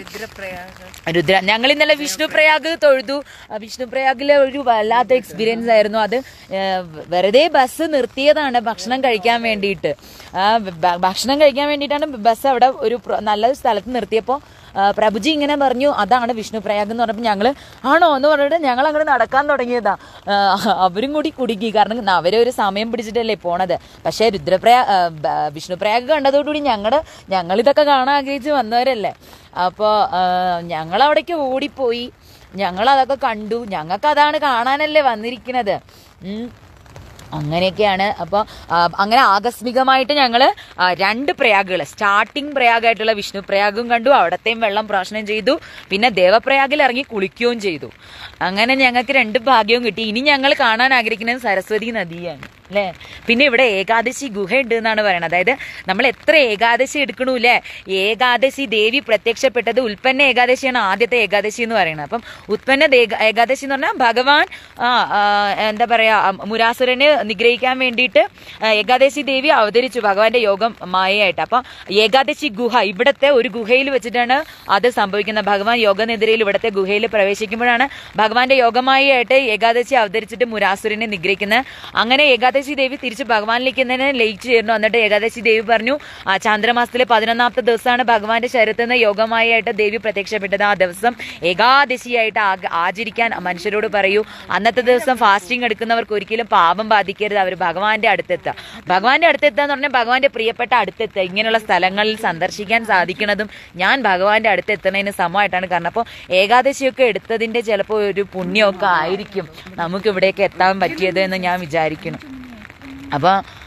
രുദ്ര ഞങ്ങൾ ഇന്നലെ വിഷ്ണുപ്രയാഗ് തൊഴുതു ആ വിഷ്ണുപ്രയാഗിലെ ഒരു വല്ലാത്ത എക്സ്പീരിയൻസ് ആയിരുന്നു അത് ഏഹ്, വെറുതെ ബസ് നിർത്തിയതാണ് ഭക്ഷണം കഴിക്കാൻ വേണ്ടിയിട്ട് ആ, ഭ- ഭക്ഷണം കഴിക്കാൻ വേണ്ടിയിട്ടാണ് ബസ് അവിടെ ഒരു പ്ര- നല്ല സ്ഥലത്ത് നിർത്തിയപ്പോൾ ആ, പ്രഭുജി ഇങ്ങനെ പറഞ്ഞു അതാണ് വിഷ്ണുപ്രയാഗ് എന്ന് പറഞ്ഞപ്പോൾ ഞങ്ങൾ ആണോ എന്ന് പറഞ്ഞിട്ട് ഞങ്ങൾ അങ്ങോട്ട് നടക്കാൻ തുടങ്ങിയതാ ആ, അവരും കൂടി കുടുങ്ങി കാരണം അവരെ ഒരു സമയം പിടിച്ചിട്ടല്ലേ പോണത് പക്ഷേ രുദ്രപ്രയാ ആ, ബ- വിഷ്ണുപ്രയാഗ് കണ്ടതോടുകൂടി ഞങ്ങളുടെ ഞങ്ങൾ ഇതൊക്കെ കാണാൻ ആഗ്രഹിച്ച് വന്നവരല്ലേ അപ്പോൾ ഞങ്ങൾ അവിടേക്ക് ഓടിപ്പോയി ഞങ്ങൾ അതൊക്കെ കണ്ടു ഞങ്ങൾക്ക് അതാണ് കാണാനല്ലേ വന്നിരിക്കുന്നത് ഉം. അങ്ങനെയൊക്കെയാണ് അപ്പോൾ അങ്ങനെ ആകസ്മികമായിട്ട് ഞങ്ങൾ രണ്ട് പ്രയാഗുകൾ സ്റ്റാർട്ടിങ് പ്രയാഗായിട്ടുള്ള വിഷ്ണു പ്രയാഗും കണ്ടു അവിടത്തെയും വെള്ളം പ്രാശനം ചെയ്തു പിന്നെ ദേവപ്രയാഗിൽ ഇറങ്ങി കുളിക്കുകയും ചെയ്തു അങ്ങനെ ഞങ്ങൾക്ക് രണ്ട് ഭാഗ്യവും കിട്ടി ഇനി ഞങ്ങൾ കാണാൻ ആഗ്രഹിക്കുന്നത് സരസ്വതി നദിയാണ് അല്ലേ പിന്നെ ഇവിടെ ഏകാദശി ഗുഹ ഉണ്ട് എന്നാണ് പറയുന്നത് അതായത് നമ്മൾ എത്ര ഏകാദശി എടുക്കണൂല്ലേ ഏകാദശി ദേവി പ്രത്യക്ഷപ്പെട്ടത് ഉൽപ്പന്ന ഏകാദശിയാണ് ആദ്യത്തെ ഏകാദശി എന്ന് പറയുന്നത് അപ്പം ഉത്പന്ന ദേ- ഏകാദശി എന്ന് പറഞ്ഞാൽ ഭഗവാൻ ആ, ആ, എന്താ പറയാ ആ, മുരാസുരനെ നിഗ്രഹിക്കാൻ വേണ്ടിയിട്ട് ആ, ഏകാദശി ദേവി അവതരിച്ചു ഭഗവാന്റെ യോഗം മായയായിട്ട് അപ്പം ഏകാദശി ഗുഹ ഇവിടത്തെ ഒരു ഗുഹയിൽ വെച്ചിട്ടാണ് അത് സംഭവിക്കുന്നത് ഭഗവാൻ യോഗനിദ്രയിൽ ഇവിടത്തെ ഗുഹയിൽ പ്രവേശിക്കുമ്പോഴാണ് ഭഗവാന്റെ യോഗമായിട്ട് ഏകാദശി അവതരിച്ചിട്ട് മുരാസുരനെ നിഗ്രഹിക്കുന്നത് അങ്ങനെ ഏകാദശി ദേവി തിരിച്ച് ഭഗവാനിലേക്ക് തന്നെ ലയിച്ചു ചേർന്നു എന്നിട്ട് ഏകാദശി ദേവി പറഞ്ഞു ആ ചാന്ദ്രമാസത്തിലെ പതിനൊന്നാമത്തെ ദിവസമാണ് ഭഗവാന്റെ ശരീരത്തിൽ നിന്ന് യോഗമായിട്ട് ദേവി പ്രത്യക്ഷപ്പെട്ടത് ആ ദിവസം ഏകാദശിയായിട്ട് ആ- ആചരിക്കാൻ മനുഷ്യരോട് പറയൂ അന്നത്തെ ദിവസം ഫാസ്റ്റിംഗ് എടുക്കുന്നവർക്ക് ഒരിക്കലും പാപം ബാധിക്കരുത് അവർ ഭഗവാന്റെ അടുത്തെത്തുക ഭഗവാന്റെ അടുത്തെത്തുക എന്ന് പറഞ്ഞാൽ ഭഗവാന്റെ പ്രിയപ്പെട്ട അടുത്തെത്തുക ഇങ്ങനെയുള്ള സ്ഥലങ്ങളിൽ സന്ദർശിക്കാൻ സാധിക്കുന്നതും ഞാൻ ഭഗവാന്റെ അടുത്തെത്തുന്നതിന് സമമായിട്ടാണ് കാരണം അപ്പോൾ ഏകാദശിയൊക്കെ എടുത്തതിന്റെ ചിലപ്പോൾ ഒരു പുണ്യമൊക്കെ ആയിരിക്കും നമുക്ക് ഇവിടേക്ക് എത്താൻ പറ്റിയത് എന്ന് ഞാൻ വിചാരിക്കുന്നു അപ്പൊ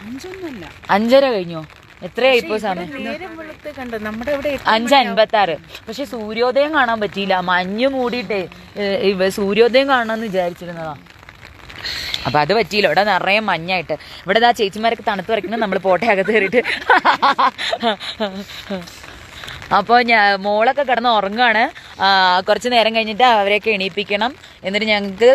അഞ്ചര കഴിഞ്ഞോ എത്രയായി ഇപ്പോ സമയം നേരം വെളുത്ത് കണ്ടോ നമ്മുടെ ഇവിടെ അഞ്ച് അൻപത്തി ആറ് പക്ഷെ സൂര്യോദയം കാണാൻ പറ്റിയില്ല മഞ്ഞ് മൂടിയിട്ടേ ഏഹ്, ഇവ സൂര്യോദയം കാണാന്ന് വിചാരിച്ചിരുന്നതാ അപ്പൊ അത് പറ്റിയില്ല ഇവിടെ നിറയെ മഞ്ഞായിട്ട് ഇവിടെ ദാ ചേച്ചിമാരൊക്കെ തണുത്ത് വരയ്ക്കണം നമ്മൾ പോട്ടെ അകത്ത് കയറിയിട്ട് അപ്പോൾ ഞാൻ മോളൊക്കെ കിടന്ന് ഉറങ്ങുകയാണ് ആ, കുറച്ച് നേരം കഴിഞ്ഞിട്ട് അവരെയൊക്കെ എണീപ്പിക്കണം എന്നിട്ട് ഞങ്ങൾക്ക്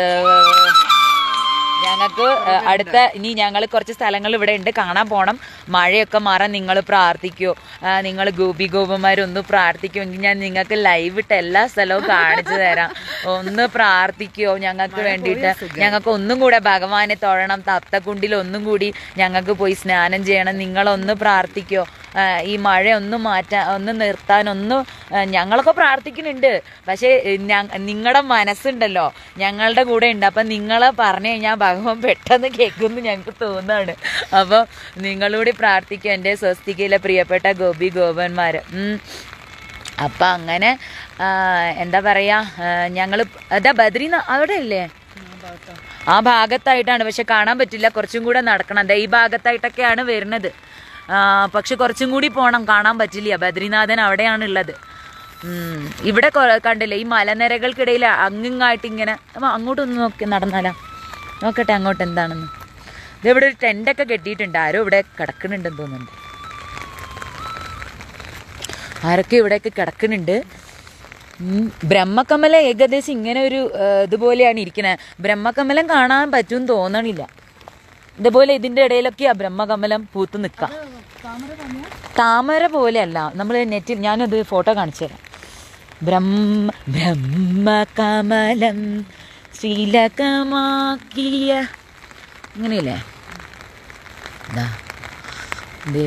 ഞങ്ങൾക്ക് അടുത്ത ഇനി ഞങ്ങൾ കുറച്ച് സ്ഥലങ്ങൾ ഇവിടെ ഉണ്ട് കാണാൻ പോണം മഴയൊക്കെ മാറാൻ നിങ്ങൾ പ്രാർത്ഥിക്കുമോ നിങ്ങൾ ഗോപി ഗോപന്മാരൊന്ന് പ്രാർത്ഥിക്കുമെങ്കിൽ ഞാൻ നിങ്ങൾക്ക് ലൈവ് ഇട്ട് എല്ലാ സ്ഥലവും കാണിച്ചു തരാം ഒന്ന് പ്രാർത്ഥിക്കുമോ ഞങ്ങൾക്ക് വേണ്ടിയിട്ട് ഞങ്ങൾക്ക് ഒന്നും കൂടെ ഭഗവാനെ തൊഴണം തപ്തക്കുണ്ടിൽ ഒന്നും കൂടി ഞങ്ങൾക്ക് പോയി സ്നാനം ചെയ്യണം നിങ്ങളൊന്ന് പ്രാർത്ഥിക്കുമോ ഈ മഴ ഒന്ന് മാറ്റാൻ ഒന്ന് നിർത്താൻ ഒന്ന് ആ, ഞങ്ങളൊക്കെ പ്രാർത്ഥിക്കുന്നുണ്ട് പക്ഷേ നിങ്ങളുടെ മനസ്സുണ്ടല്ലോ ഞങ്ങളുടെ കൂടെ ഉണ്ട് അപ്പം നിങ്ങളെ പറഞ്ഞു കഴിഞ്ഞാൽ ഭഗവാൻ പെട്ടെന്ന് കേൾക്കുമെന്ന് ഞങ്ങൾക്ക് തോന്നുകയാണ് അപ്പോൾ നിങ്ങളൂടി പ്രാർത്ഥിക്കും എൻ്റെ സ്വസ്തികയിലെ പ്രിയപ്പെട്ട ഗോപി ഗോപന്മാർ അപ്പം അങ്ങനെ ആ, എന്താ പറയുക ഞങ്ങൾ അതാ ബദ്രീന അവിടെ അല്ലേ ആ ഭാഗത്തായിട്ടാണ് പക്ഷെ കാണാൻ പറ്റില്ല കുറച്ചും കൂടെ നടക്കണം ദേ ഈ ഭാഗത്തായിട്ടൊക്കെയാണ് വരുന്നത് ആ, പക്ഷെ കുറച്ചും കൂടി പോണം കാണാൻ പറ്റില്ല ബദ്രിനാഥൻ അവിടെയാണ് ഉള്ളത് ഉം. ഇവിടെ കൊ- കണ്ടില്ലേ ഈ മലനിരകൾക്കിടയിൽ അങ്ങിങ്ങായിട്ട് ഇങ്ങനെ അപ്പൊ അങ്ങോട്ടൊന്ന് നോക്കി നടന്നാലാ നോക്കട്ടെ അങ്ങോട്ട് എന്താണെന്ന് ഇത് ഇവിടെ ഒരു ടെൻ്റൊക്കെ കെട്ടിയിട്ടുണ്ട് ആരോ ഇവിടെ കിടക്കുന്നുണ്ടെന്ന് തോന്നുന്നുണ്ട് ആരൊക്കെ ഇവിടെയൊക്കെ കിടക്കുന്നുണ്ട് ഉം. ബ്രഹ്മകമല ഏകദേശം ഇങ്ങനെ ഒരു ആ, ഇതുപോലെയാണ് ഇരിക്കുന്നത് ബ്രഹ്മകമലം കാണാൻ പറ്റും തോന്നണില്ല ഇതുപോലെ ഇതിന്റെ ഇടയിലൊക്കെയാ ബ്രഹ്മകമലം പൂത്ത് നിൽക്കാം താമര പോലെയല്ല നമ്മൾ നെറ്റിൽ ഞാനത് ഫോട്ടോ കാണിച്ചു തരാം ബ്രഹ്മ ബ്രഹ്മകമലം ശ്രീലകമാക്കിയ ഇങ്ങനെയല്ലേ ഇതാ ദേ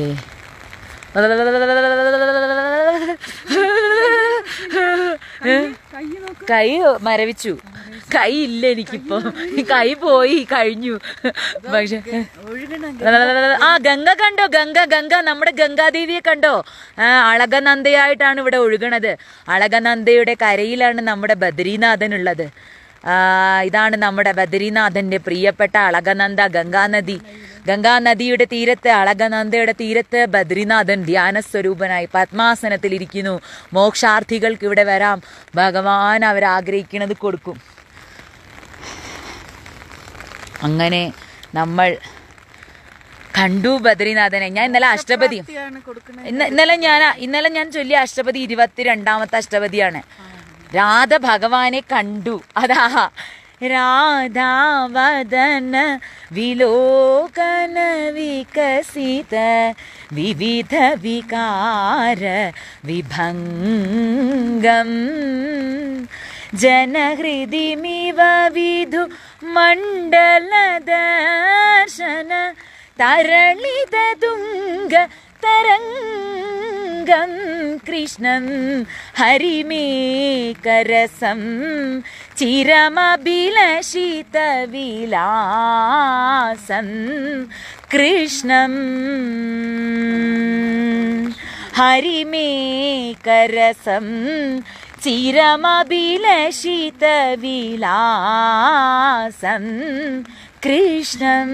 കൈ മരവിച്ചു കൈ ഇല്ല എനിക്കിപ്പോ കൈ പോയി കഴിഞ്ഞു പക്ഷെ ആ ഗംഗ കണ്ടോ ഗംഗ ഗംഗ നമ്മുടെ ഗംഗാദേവിയെ കണ്ടോ ആ അളകനന്ദയായിട്ടാണ് ഇവിടെ ഒഴുകണത് അളകനന്ദയുടെ കരയിലാണ് നമ്മുടെ ബദ്രീനാഥൻ ഉള്ളത് ആ, ഇതാണ് നമ്മുടെ ബദ്രീനാഥന്റെ പ്രിയപ്പെട്ട അളകനന്ദ ഗംഗാനദി ഗംഗാനദിയുടെ തീരത്ത് അളകനന്ദയുടെ തീരത്ത് ബദ്രീനാഥൻ ധ്യാന സ്വരൂപനായി പത്മാസനത്തിൽ ഇരിക്കുന്നു മോക്ഷാർത്ഥികൾക്ക് ഇവിടെ വരാം ഭഗവാൻ അവർ ആഗ്രഹിക്കുന്നത് കൊടുക്കും അങ്ങനെ നമ്മൾ കണ്ടു ബദ്രീനാഥനെ ഞാൻ ഇന്നലെ അഷ്ടപതി ാണ് കൊടുക്കുന്നത് ഇന്ന ഇന്നലെ ഞാൻ ഇന്നലെ ഞാൻ ചൊല്ലിയ അഷ്ടപതി ഇരുപത്തിരണ്ടാമത്തെ അഷ്ടപതിയാണ് രാധ ഭഗവാനെ കണ്ടു അതാ രാധാവദന വിലോകന വികസിത വിവിധ വികാര വിഭംഗം ജനഹൃദിമിവ വിധു മണ്ഡല ദർശന തരളിത തുംഗ തരംഗം കൃഷ്ണം ഹരിമേകരസം ചിരമഭിലഷിത വിലാസം കൃഷ്ണം ഹരിമേകരസം ചിരമഭിലഷിത വിലാസം കൃഷ്ണം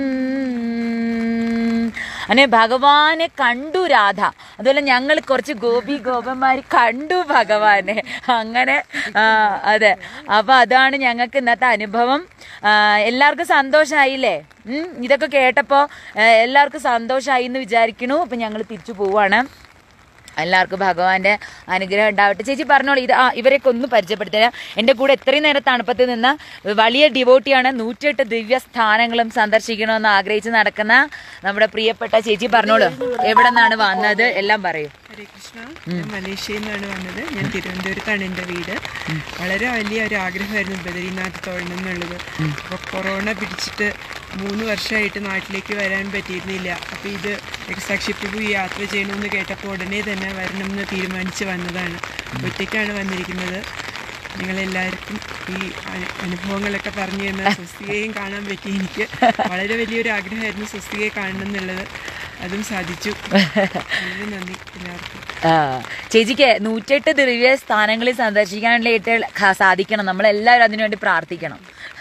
അങ്ങനെ ഭഗവാനെ കണ്ടു രാധ അതുപോലെ ഞങ്ങൾ കുറച്ച് ഗോപി ഗോപന്മാർ കണ്ടു ഭഗവാനെ അങ്ങനെ ആ, അതെ അപ്പൊ അതാണ് ഞങ്ങൾക്ക് ഇന്നത്തെ അനുഭവം ആ, എല്ലാവർക്കും സന്തോഷമായില്ലേ ഉം, ഇതൊക്കെ കേട്ടപ്പോ ആ, എല്ലാവർക്കും സന്തോഷമായി എന്ന് വിചാരിക്കണു അപ്പൊ ഞങ്ങൾ തിരിച്ചു പോവാണ് എല്ലാവർക്കും ഭഗവാന്റെ അനുഗ്രഹം ഉണ്ടാവട്ടെ ചേച്ചി പറഞ്ഞോളൂ ഇത് ആ ഇവരെയൊക്കെ ഒന്ന് പരിചയപ്പെടുത്തരാം എൻ്റെ കൂടെ എത്രയും നേരം തണുപ്പത്ത് നിന്ന് വലിയ ഡിവോട്ടിയാണ് നൂറ്റിയെട്ട് ദിവ്യ സ്ഥാനങ്ങളും സന്ദർശിക്കണമെന്ന് ആഗ്രഹിച്ച് നടക്കുന്ന നമ്മുടെ പ്രിയപ്പെട്ട ചേച്ചി പറഞ്ഞോളൂ എവിടെ നിന്നാണ് വന്നത് എല്ലാം പറയൂ ഹരേ കൃഷ്ണ ഞാൻ മലേഷ്യയിൽ നിന്നാണ് വന്നത് ഞാൻ തിരുവനന്തപുരത്താണ് എൻ്റെ വീട് വളരെ വലിയ ഒരു ആഗ്രഹമായിരുന്നു ബദരീനാഥ് തൊഴണം എന്നുള്ളത് അപ്പോൾ കൊറോണ പിടിച്ചിട്ട് മൂന്ന് വർഷമായിട്ട് നാട്ടിലേക്ക് വരാൻ പറ്റിയിരുന്നില്ല അപ്പോൾ ഇത് രക്തസാക്ഷി പ്രഭു ഈ യാത്ര ചെയ്യണമെന്ന് കേട്ടപ്പോൾ ഉടനെ തന്നെ വരണം എന്ന് തീരുമാനിച്ച് വന്നതാണ് ഒറ്റയ്ക്കാണ് വന്നിരിക്കുന്നത് നിങ്ങളെല്ലാവർക്കും ഈ അനു- അനുഭവങ്ങളൊക്കെ പറഞ്ഞു തന്ന സ്വസ്തികയും കാണാൻ പറ്റി എനിക്ക് വളരെ വലിയൊരു ആഗ്രഹമായിരുന്നു സ്വസ്തികയെ കാണണം എന്നുള്ളത് അതും സാധിച്ചു വളരെ നന്ദി എല്ലാവർക്കും ആ, ചേച്ചിക്ക് നൂറ്റെട്ട് ദിവ്യ സ്ഥാനങ്ങളിൽ സന്ദർശിക്കാനായിട്ട് ഖ- സാധിക്കണം നമ്മളെല്ലാവരും അതിനുവേണ്ടി പ്രാർത്ഥിക്കണം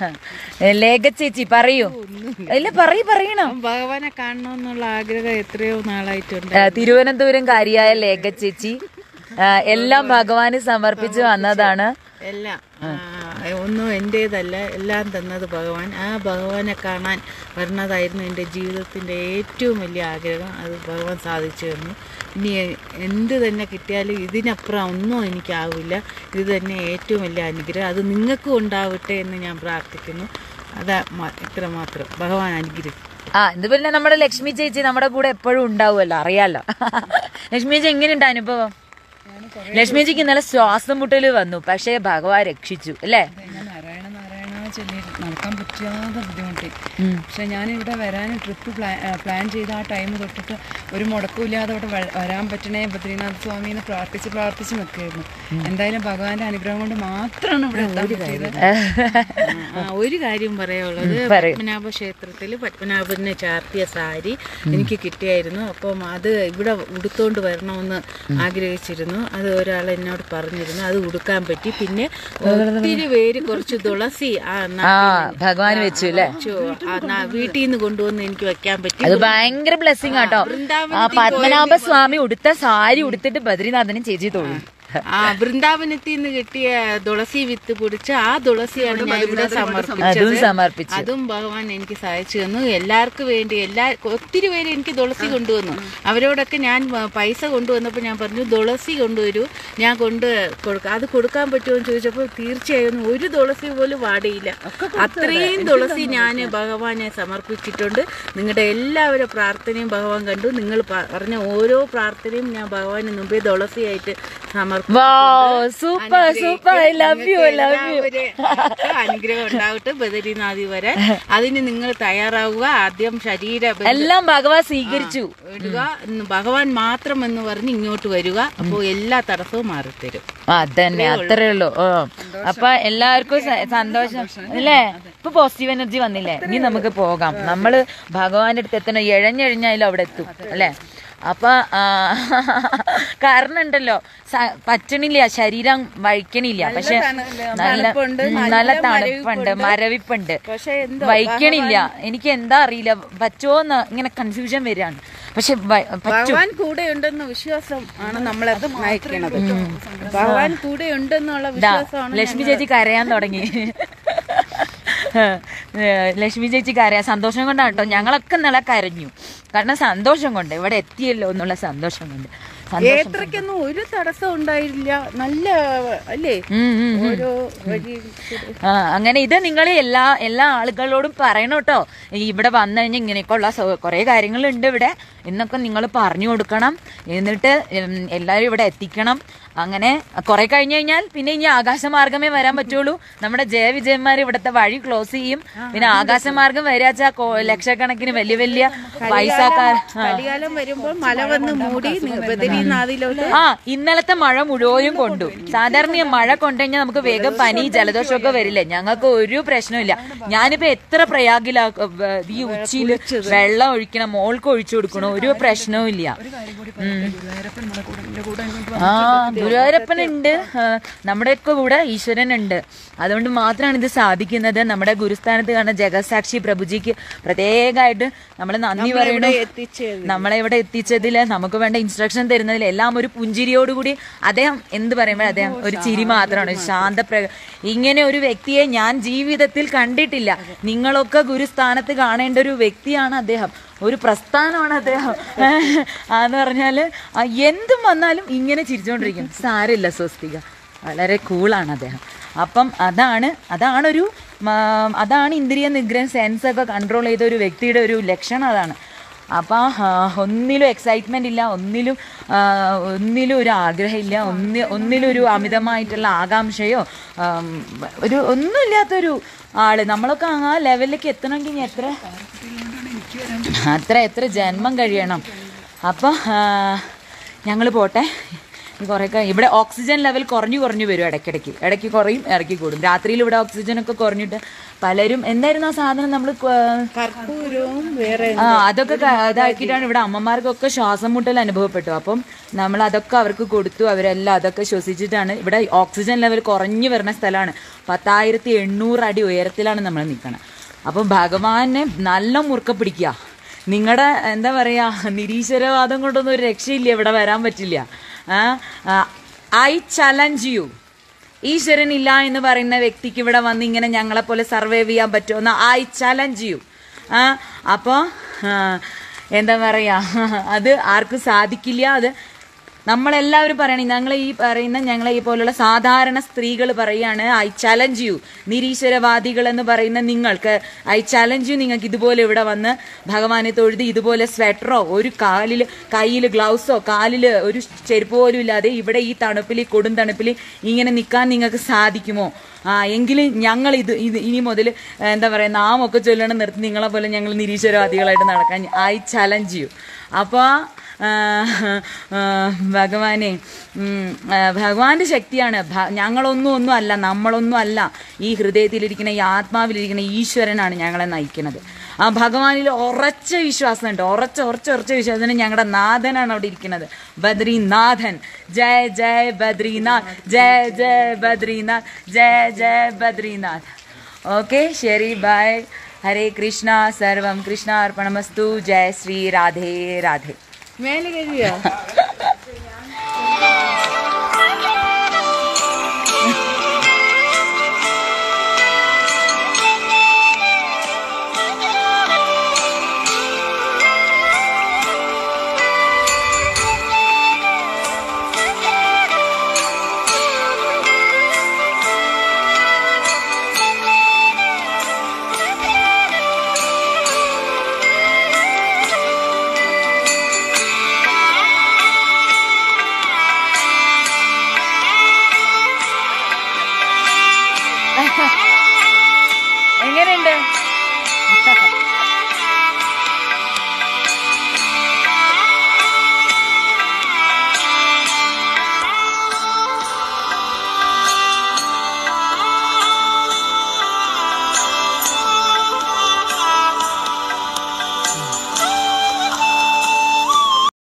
ലേഖ ചേച്ചി പറയൂ ഇല്ല പറയൂ പറയണം ഭഗവാനെ കാണണമെന്നുള്ള ആഗ്രഹം എത്രയോ നാളായിട്ടുണ്ട് ആ, തിരുവനന്തപുരം കാരിയായ ലേഖ ചേച്ചി ആ, എല്ലാം ഭഗവാന് സമർപ്പിച്ച് വന്നതാണ് എല്ലാം ആ, ഒന്നും എൻ്റേതല്ല എല്ലാം തന്നത് ഭഗവാൻ ആ ഭഗവാനെ കാണാൻ വരുന്നതായിരുന്നു എൻ്റെ ജീവിതത്തിൻ്റെ ഏറ്റവും വലിയ ആഗ്രഹം അത് ഭഗവാൻ സാധിച്ചു തന്നു ഇനി എ- എന്ത് തന്നെ കിട്ടിയാലും ഇതിനപ്പുറം ഒന്നും എനിക്കാവില്ല ഇത് തന്നെ ഏറ്റവും വലിയ അനുഗ്രഹം അത് നിങ്ങൾക്കും ഉണ്ടാവട്ടെ എന്ന് ഞാൻ പ്രാർത്ഥിക്കുന്നു അതാ മ- ഇത്ര മാത്രം ഭഗവാൻ അനുഗ്രഹിക്കും ആ ഇത് പിന്നെ നമ്മുടെ ലക്ഷ്മി ചേച്ചി നമ്മുടെ കൂടെ എപ്പോഴും ഉണ്ടാവുമല്ലോ അറിയാലോ ലക്ഷ്മി ചേച്ചി എങ്ങനെയുണ്ട് അനുഭവം ലക്ഷ്മി ചേച്ചിക്ക് ഇന്നലെ ശ്വാസം മുട്ടല് വന്നു പക്ഷേ ഭഗവാൻ രക്ഷിച്ചു അല്ലേ ഞാൻ നാരായണ നാരായണ ചൊല്ലി നടക്കാൻ പറ്റാതെ ബുദ്ധിമുട്ടി പക്ഷെ ഞാൻ ഇവിടെ വരാൻ ട്രിപ്പ് പ്ലാൻ ചെയ്ത ആ ടൈം തൊട്ടിട്ട് ഒരു മുടക്കമില്ലാതെ ഇവിടെ വ- വരാൻ പറ്റണേ ബദ്രീനാഥ് സ്വാമിനെ പ്രാർത്ഥിച്ച് പ്രാർത്ഥിച്ച് നിൽക്കുകയായിരുന്നു എന്തായാലും ഭഗവാന്റെ അനുഗ്രഹം കൊണ്ട് മാത്രമാണ് ഇവിടെ എത്താൻ പറ്റിയത് ആ, ഒരു കാര്യം പറയാനുള്ളത് പറയൂ. പത്മനാഭ ക്ഷേത്രത്തിൽ പത്മനാഭനെ ചാർത്തിയ സാരി എനിക്ക് കിട്ടിയായിരുന്നു അപ്പം അത് ഇവിടെ ഉടുത്തോണ്ട് വരണമെന്ന് ആഗ്രഹിച്ചിരുന്നു അത് ഒരാൾ എന്നോട് പറഞ്ഞിരുന്നു അത് ഉടുക്കാൻ പറ്റി പിന്നെ ഒത്തിരി പേര് കുറച്ച് തുളസി ആ ആ നാട്ടിൽ ഭഗവാൻ വെച്ചു അല്ലേ വെച്ചു. ആ, നാ- വീട്ടിൽ നിന്ന് കൊണ്ടുവന്ന് എനിക്ക് വെക്കാൻ പറ്റി അത് ഭയങ്കര ബ്ലെസ്സിങ് ആട്ടോ ആ പത്മനാഭ സ്വാമി ഉടുത്ത സാരി ഉടുത്തിട്ട് ബദ്രിനാഥനും ചേച്ചി തൊഴു ആ വൃന്ദാവനത്തിൽ നിന്ന് കിട്ടിയ തുളസി വിത്ത് പൊടിച്ച് ആ തുളസിയാണ് ഞാൻ ഇവിടെ അതും സമർപ്പിച്ചത് സമർപ്പിച്ചു അതും ഭഗവാൻ എനിക്ക് സഹായിച്ചു തന്നു എല്ലാവർക്കും വേണ്ടി എല്ലാ ഒത്തിരി പേര് എനിക്ക് തുളസി കൊണ്ടുവന്നു അവരോടൊക്കെ ഞാൻ വ- പൈസ കൊണ്ടുവന്നപ്പോൾ ഞാൻ പറഞ്ഞു തുളസി കൊണ്ടുവരൂ ഞാൻ കൊണ്ട് കൊടുക്കാം അത് കൊടുക്കാൻ പറ്റുമോ എന്ന് ചോദിച്ചപ്പോൾ തീർച്ചയായും ഒരു തുളസി പോലും വാടിയില്ല അത്രയും തുളസി ഞാൻ ഭഗവാനെ സമർപ്പിച്ചിട്ടുണ്ട് നിങ്ങളുടെ എല്ലാവരുടെ പ്രാർത്ഥനയും ഭഗവാൻ കണ്ടു നിങ്ങൾ പ- പറഞ്ഞ ഓരോ പ്രാർത്ഥനയും ഞാൻ ഭഗവാന് മുമ്പേ തുളസിയായിട്ട് സമർപ്പിച്ചിട്ടുണ്ട്. Wow super super I love you I love you എല്ലാവരെയും അനുഗ്രഹം ഉണ്ടാവട്ടെ ബദരിനാഥി വരെ അതിന് നിങ്ങൾ തയ്യാറാവുക ആദ്യം ശരീര ബന്ധ- എല്ലാം ഭഗവാൻ സ്വീകരിച്ചു ഇടുക ഇന്ന് ഭഗവാൻ മാത്രം എന്ന് പറഞ്ഞ് ഇങ്ങോട്ട് വരിക അപ്പോൾ എല്ലാ തടസ്സവും മാറിത്തരും അതന്നെ അത്രേ ഉള്ളൂ ഓ അപ്പൊ എല്ലാവർക്കും സ- സന്തോഷം അല്ലേ ഇപ്പൊ പോസിറ്റീവ് എനർജി വന്നില്ലേ ഇനി നമുക്ക് പോകാം നമ്മള് ഭഗവാന്റെ അടുത്ത് എത്തണം എഴഞ്ഞെഴിഞ്ഞാലും അവിടെ എത്തും അല്ലേ അപ്പൊ ആ, കാരണം ഉണ്ടല്ലോ സ- പറ്റണില്ല ശരീരം വഴിക്കണില്ല പക്ഷെ നല്ല ഉം, നല്ല തണുപ്പുണ്ട് മരവിപ്പുണ്ട് പക്ഷെ എന്തോ വഹിക്കണില്ല എനിക്ക് എന്താ അറിയില്ല പറ്റുമോന്ന് ഇങ്ങനെ കൺഫ്യൂഷൻ വരികയാണ് പക്ഷെ വ- പറ്റും ഭഗവാൻ കൂടെ ഉണ്ടെന്ന വിശ്വാസം ആണ് നമ്മളെ നയിക്കണത് ഭഗവാൻ കൂടെ ഉണ്ടെന്നുള്ള ദാ, വിശ്വാസമാണ് ലക്ഷ്മി ചേച്ചി കരയാൻ തുടങ്ങി ഏ, ലക്ഷ്മി ചേച്ചി കരയാൻ സന്തോഷം കൊണ്ടാണ് കേട്ടോ ഞങ്ങളൊക്കെ നല്ല കരഞ്ഞു കാരണം സന്തോഷം കൊണ്ട് ഇവിടെ എത്തിയല്ലോ എന്നുള്ള സന്തോഷം കൊണ്ട് സന്തോഷം യാത്രയ്ക്കൊന്നും ഒരു തടസ്സം ഉണ്ടായില്ല നല്ല അല്ലേ ഉം, ഉം, ഉം. ഓരോ വഴി ആ, അങ്ങനെ ഇത് നിങ്ങൾ എല്ലാ എല്ലാ ആളുകളോടും പറയണം കേട്ടോ ഇവിടെ വന്നു കഴിഞ്ഞാൽ ഇങ്ങനെയൊക്കെയുള്ള സൗ- കുറേ കാര്യങ്ങളുണ്ട് ഇവിടെ എന്നൊക്കെ നിങ്ങൾ പറഞ്ഞു കൊടുക്കണം എന്നിട്ട് ഉം, എല്ലാവരും ഇവിടെ എത്തിക്കണം അങ്ങനെ കുറെ കഴിഞ്ഞു കഴിഞ്ഞാൽ പിന്നെ ഇനി ആകാശമാർഗമേ വരാൻ പറ്റുള്ളൂ നമ്മുടെ ജയവിജയന്മാർ ഇവിടുത്തെ വഴി ക്ലോസ് ചെയ്യും പിന്നെ ആകാശമാർഗം വരാച്ച ലക്ഷക്കണക്കിന് വലിയ വലിയ പൈസക്കാർ ആ. കലികാലം വരുമ്പോൾ മല വന്ന് മൂടി ബദരീനാഥിലോട്ട് ആ ഇന്നലത്തെ മഴ മുഴുവനും കൊണ്ടു സാധാരണ ഈ മഴ കൊണ്ടുകഴിഞ്ഞാൽ നമുക്ക് വേഗം പനി ജലദോഷമൊക്കെ വരില്ലേ ഞങ്ങൾക്ക് ഒരു പ്രശ്നമില്ല ഞാനിപ്പോ എത്ര പ്രയാഗിലാ ഈ ഉച്ചിയിൽ വെള്ളം ഒഴിക്കണം മോൾക്ക് ഒഴിച്ചു കൊടുക്കണോ ഒരു പ്രശ്നവും ഇല്ല ഗുരുവായൂരപ്പൻ നമ്മുടെ കൂടെ എൻ്റെ കൂടെ അങ്ങോട്ട് ആ ഗുരുവായൂരപ്പൻ ഉണ്ട് നമ്മുടെയൊക്കെ കൂടെ ഈശ്വരൻ ഉണ്ട് അതുകൊണ്ട് മാത്രമാണ് ഇത് സാധിക്കുന്നത് നമ്മുടെ ഗുരുസ്ഥാനത്ത് കാണുന്ന ജഗസാക്ഷി പ്രഭുജിക്ക് പ്രത്യേകമായിട്ട് നമ്മൾ നന്ദി പറയണു എത്തിച്ചത് നമ്മളെ ഇവിടെ എത്തിച്ചതിൽ നമുക്ക് വേണ്ട ഇൻസ്ട്രക്ഷൻ തരുന്നതിൽ എല്ലാം ഒരു പുഞ്ചിരിയോടുകൂടി അദ്ദേഹം എന്ത് പറയുമ്പോൾ അദ്ദേഹം ഒരു ചിരി മാത്രമാണ് ശാന്തപ്ര ഇങ്ങനെ ഒരു വ്യക്തിയെ ഞാൻ ജീവിതത്തിൽ കണ്ടിട്ടില്ല നിങ്ങളൊക്കെ ഗുരുസ്ഥാനത്ത് കാണേണ്ട ഒരു വ്യക്തിയാണ് അദ്ദേഹം ഒരു പ്രസ്ഥാനമാണ് അദ്ദേഹം എന്ന് പറഞ്ഞാല് ആ, എന്തും വന്നാലും ഇങ്ങനെ ചിരിച്ചുകൊണ്ടിരിക്കും സാരില്ല സ്വസ്തിക വളരെ കൂളാണ് അദ്ദേഹം അപ്പം അതാണ് അതാണൊരു മ- അതാണ് ഇന്ദ്രിയ നിഗ്രഹം സെൻസ് ഒക്കെ കൺട്രോൾ ചെയ്ത ഒരു വ്യക്തിയുടെ ഒരു ലക്ഷണം അതാണ് അപ്പം ഒന്നിലും എക്സൈറ്റ്മെന്റ് ഇല്ല ഒന്നിലും ആ, ഒന്നിലും ഒരു ആഗ്രഹമില്ല ഒന്നി ഒന്നിലും ഒരു അമിതമായിട്ടുള്ള ആകാംക്ഷയോ ആം, ഒരു ഒന്നുമില്ലാത്തൊരു ആള് നമ്മളൊക്കെ ആ ലെവലിലേക്ക് എത്തണമെങ്കിൽ ഇനി എത്ര അത്ര എത്ര ജന്മം കഴിയണം അപ്പം ഞങ്ങൾ പോട്ടെ കുറേ ഇവിടെ ഓക്സിജൻ ലെവൽ കുറഞ്ഞു കുറഞ്ഞു വരും ഇടയ്ക്കിടയ്ക്ക് ഇടയ്ക്ക് കുറയും ഇടയ്ക്ക് കൂടും രാത്രിയിൽ ഇവിടെ ഓക്സിജൻ ഒക്കെ കുറഞ്ഞിട്ട് പലരും എന്തായിരുന്നു ആ സാധനം നമ്മൾ കർപ്പൂരവും വേറെ ആ അതൊക്കെ ക- ഇതാക്കിയിട്ടാണ് ഇവിടെ അമ്മമാർക്കൊക്കെ ശ്വാസം മുട്ടൽ അനുഭവപ്പെട്ടു അപ്പം നമ്മൾ അതൊക്കെ അവർക്ക് കൊടുത്തു അവരെല്ലാം അതൊക്കെ ശ്വസിച്ചിട്ടാണ് ഇവിടെ ഓക്സിജൻ ലെവൽ കുറഞ്ഞു വരുന്ന സ്ഥലമാണ് പത്തായിരത്തി എണ്ണൂറ് അടി ഉയരത്തിലാണ് നമ്മൾ നിൽക്കുന്നത് അപ്പം ഭഗവാനെ നല്ല മുറുക്ക പിടിക്കുക നിങ്ങളുടെ എന്താ പറയാ നിരീശ്വരവാദം കൊണ്ടൊന്നും ഒരു രക്ഷയില്ല ഇവിടെ വരാൻ പറ്റില്ല ഐ ചലഞ്ച് യു ഈശ്വരൻ ഇല്ല എന്ന് പറയുന്ന വ്യക്തിക്ക് ഇവിടെ വന്ന് ഇങ്ങനെ ഞങ്ങളെ പോലെ സർവൈവ് ചെയ്യാൻ പറ്റുമോ ഐ ചലഞ്ച് യു ആ അപ്പോൾ എന്താ പറയാ അത് ആർക്കും സാധിക്കില്ല അത് നമ്മളെല്ലാവരും പറയണേ ഞങ്ങൾ ഈ പറയുന്ന ഞങ്ങളെ ഈ പോലുള്ള സാധാരണ സ്ത്രീകൾ പറയാണ് ഐ ചലഞ്ച് യു നിരീശ്വരവാദികൾ എന്ന് പറയുന്ന നിങ്ങൾക്ക് ഐ ചലഞ്ച് യു നിങ്ങൾക്ക് ഇതുപോലെ ഇവിടെ വന്ന് ഭഗവാനെ തൊഴുത് ഇതുപോലെ സ്വെറ്ററോ ഒരു കാലിൽ കയ്യിൽ ഗ്ലൗസോ കാലിൽ ഒരു ചെരുപ്പ് പോലും ഇല്ലാതെ ഇവിടെ ഈ തണുപ്പിൽ ഈ കൊടും തണുപ്പിൽ ഇങ്ങനെ നിൽക്കാൻ നിങ്ങൾക്ക് സാധിക്കുമോ ആ എങ്കിലും ഞങ്ങൾ ഇത് ഇത് ഇനി മുതൽ എന്താ പറയുക നാമൊക്കെ ചൊല്ലണം നിർത്തി നിങ്ങളെ പോലെ ഞങ്ങൾ നിരീശ്വരവാദികളായിട്ട് നടക്കാൻ ഐ ചലഞ്ച് യു അപ്പോൾ ഭഗവാനെ ഉം, ആ, ഭഗവാന്റെ ശക്തിയാണ് ഭ- ഞങ്ങളൊന്നും ഒന്നും അല്ല നമ്മളൊന്നും അല്ല ഈ ഹൃദയത്തിലിരിക്കുന്ന ഈ ആത്മാവിലിരിക്കുന്ന ഈശ്വരനാണ് ഞങ്ങളെ നയിക്കുന്നത് ആ ഭഗവാനിൽ ഉറച്ച വിശ്വാസമുണ്ട് ഉറച്ച ഉറച്ച ഉറച്ച വിശ്വാസം ഞങ്ങളുടെ നാഥനാണ് അവിടെ ഇരിക്കുന്നത് ബദ്രിനാഥൻ ജയ ജയ ബദ്രിനാഥ് ജയ ജയ ബദ്രിനാഥ് ജയ ജയ ബദ്രിനാഥ് ഓക്കെ ശരി ബൈ ഹരേ കൃഷ്ണ സർവം കൃഷ്ണ അർപ്പണമസ്തു ജയ ശ്രീ രാധേ രാധേ മേലെ കഴിയോ